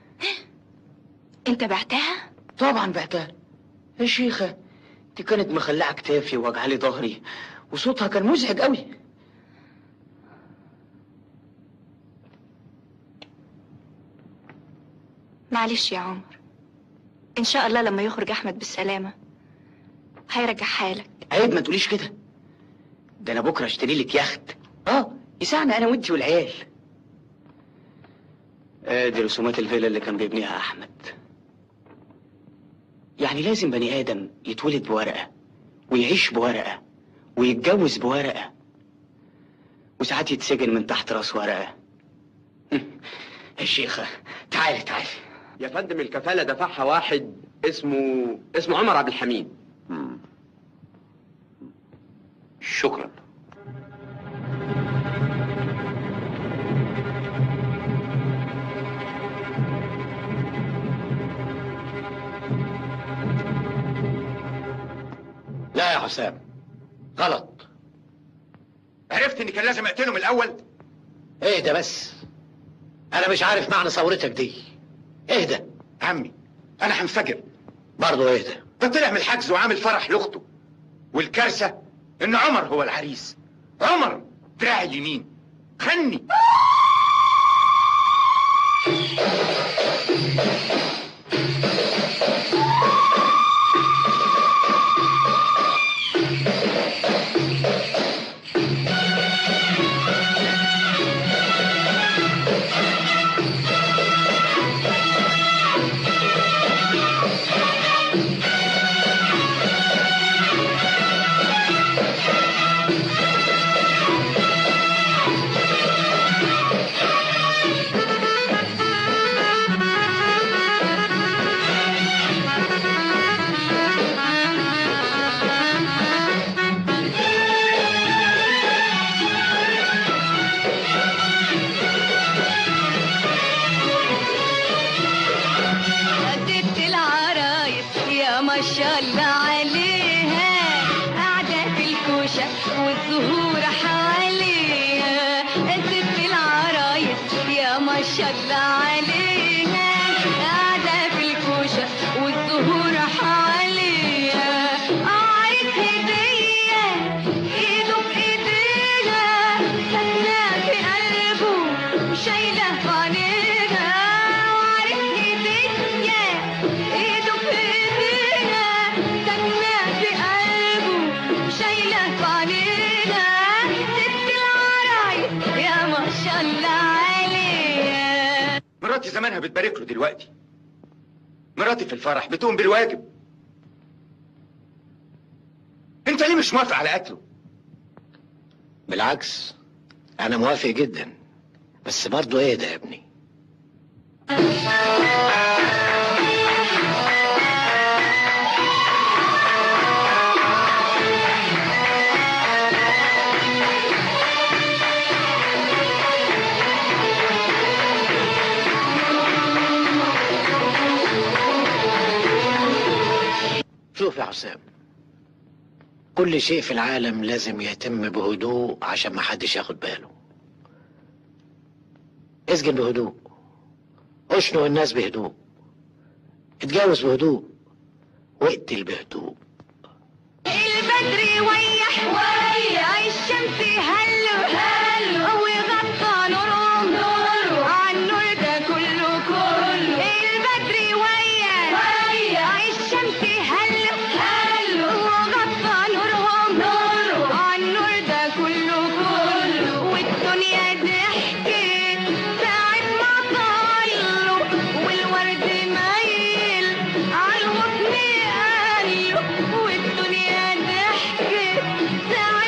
انت بعتها طبعا بعتها يا شيخة دي كانت مخلعة كتافي ووجعلي ظهري وصوتها كان مزعج قوي معلش يا عمر ان شاء الله لما يخرج احمد بالسلامة هيرجع حالك عيب ما تقوليش كده ده انا بكره اشتري لك يخت اه يساعنا انا وانتي والعيال ادي رسومات الفيلا اللي كان بيبنيها احمد يعني لازم بني ادم يتولد بورقه ويعيش بورقه ويتجوز بورقه وساعات يتسجن من تحت راس ورقه يا شيخه تعالي تعالي يا فندم الكفالة دفعها واحد اسمه اسمه عمر عبد الحميد شكرا لا يا حسام غلط عرفت ان كان لازم اقتله من الاول اهدى بس انا مش عارف معنى ثورتك دي اهدى عمي انا هنفجر برضه اهدى ده طلع من الحجز وعامل فرح لاخته والكارثه ان عمر هو العريس عمر دراعي اليمين خني ست العرايس يا ما شاء الله عليها قاعدة في الكوشة والزهور حواليها ست العرايس يا ما شاء الله عليها قاعدة في الكوشة والزهور حواليها عارف هدية ايده بايديها سكنة في قلبه شايلة في عينيها عارف هدية ايده بايديها سكنة في قلبه شايلة في عينيها ست العرايس يا ما شاء الله عليها مراتي زمانها بتبارك له دلوقتي مراتي في الفرح بتقوم بالواجب انت ليه مش موافق على قتله بالعكس انا موافق جدا بس برضه اهدى يا ابني شوف يا حسام كل شيء في العالم لازم يتم بهدوء عشان ما حدش ياخد باله اسجن بهدوء اشنق الناس بهدوء اتجوز بهدوء واقتل بهدوء البدر ويح ويح الشمس هلو هلو وغطى نورهم نور عن النور ده كله كله البدر ويح ويح الشمس هلو هلو وغطى نورهم نور عن النور ده كله كله والدنيا ضحكت ساعة ما طايله والورد مايل عالغصن قاله والدنيا ضحكت ساعة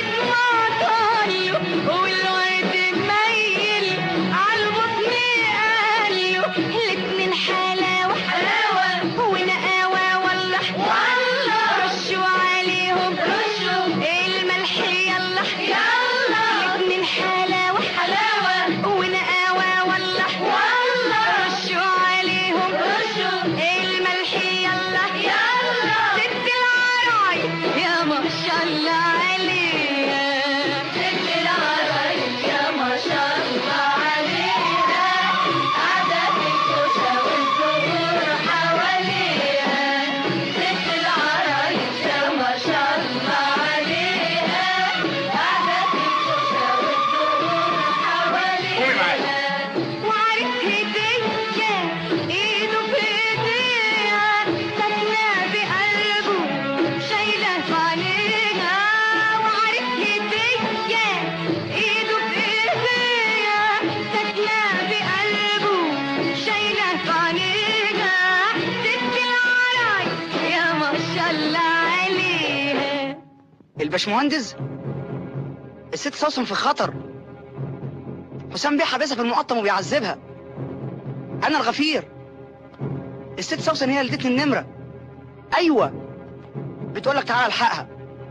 الباشمهندس الست سوسن في خطر حسام بيه حابسها في المقطم وبيعذبها انا الغفير الست سوسن هي اللي ادتني النمره ايوه بتقول لك تعالى الحقها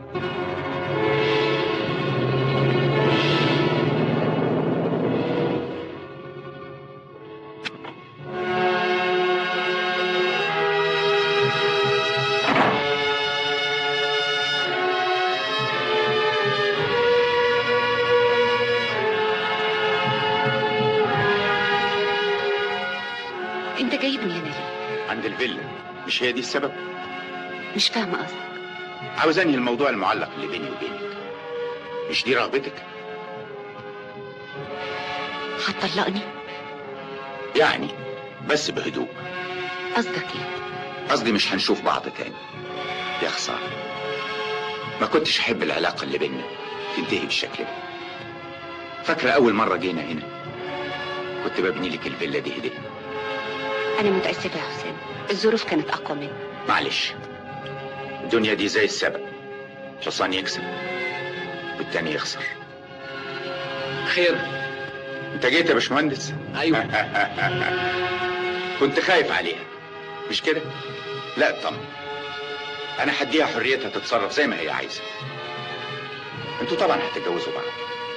انت جايبني هنا ليه عند الفيلا مش هي دي السبب مش فاهمه قصدك عاوز انهي الموضوع المعلق اللي بيني وبينك مش دي رغبتك هتطلقني يعني بس بهدوء قصدك ايه قصدي مش هنشوف بعض تاني يا خسارة ما كنتش احب العلاقة اللي بيننا تنتهي بالشكل ده فاكرة أول مرة جينا هنا كنت ببني لك الفيلا دي هدية انا متاسفه يا حسام الظروف كانت اقوى مني معلش الدنيا دي زي السبق حصان يكسب والتاني يخسر خير انت جيت يا باشمهندس ايوه كنت خايف عليها مش كده لا طبعا انا هديها حريتها تتصرف زي ما هي عايزه انتوا طبعا هتتجوزوا بعض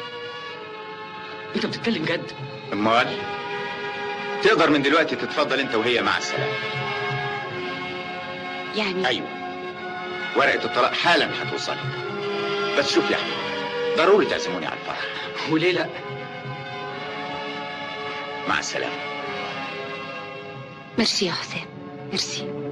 انت بتتكلم جد امال تقدر من دلوقتي تتفضل انت وهي مع السلامه يعني ايوه ورقه الطلاق حالا هتوصلك بس شوف يا احمد ضروري تعزموني على الفرح وليه لا مع السلامه ميرسي يا حسام ميرسي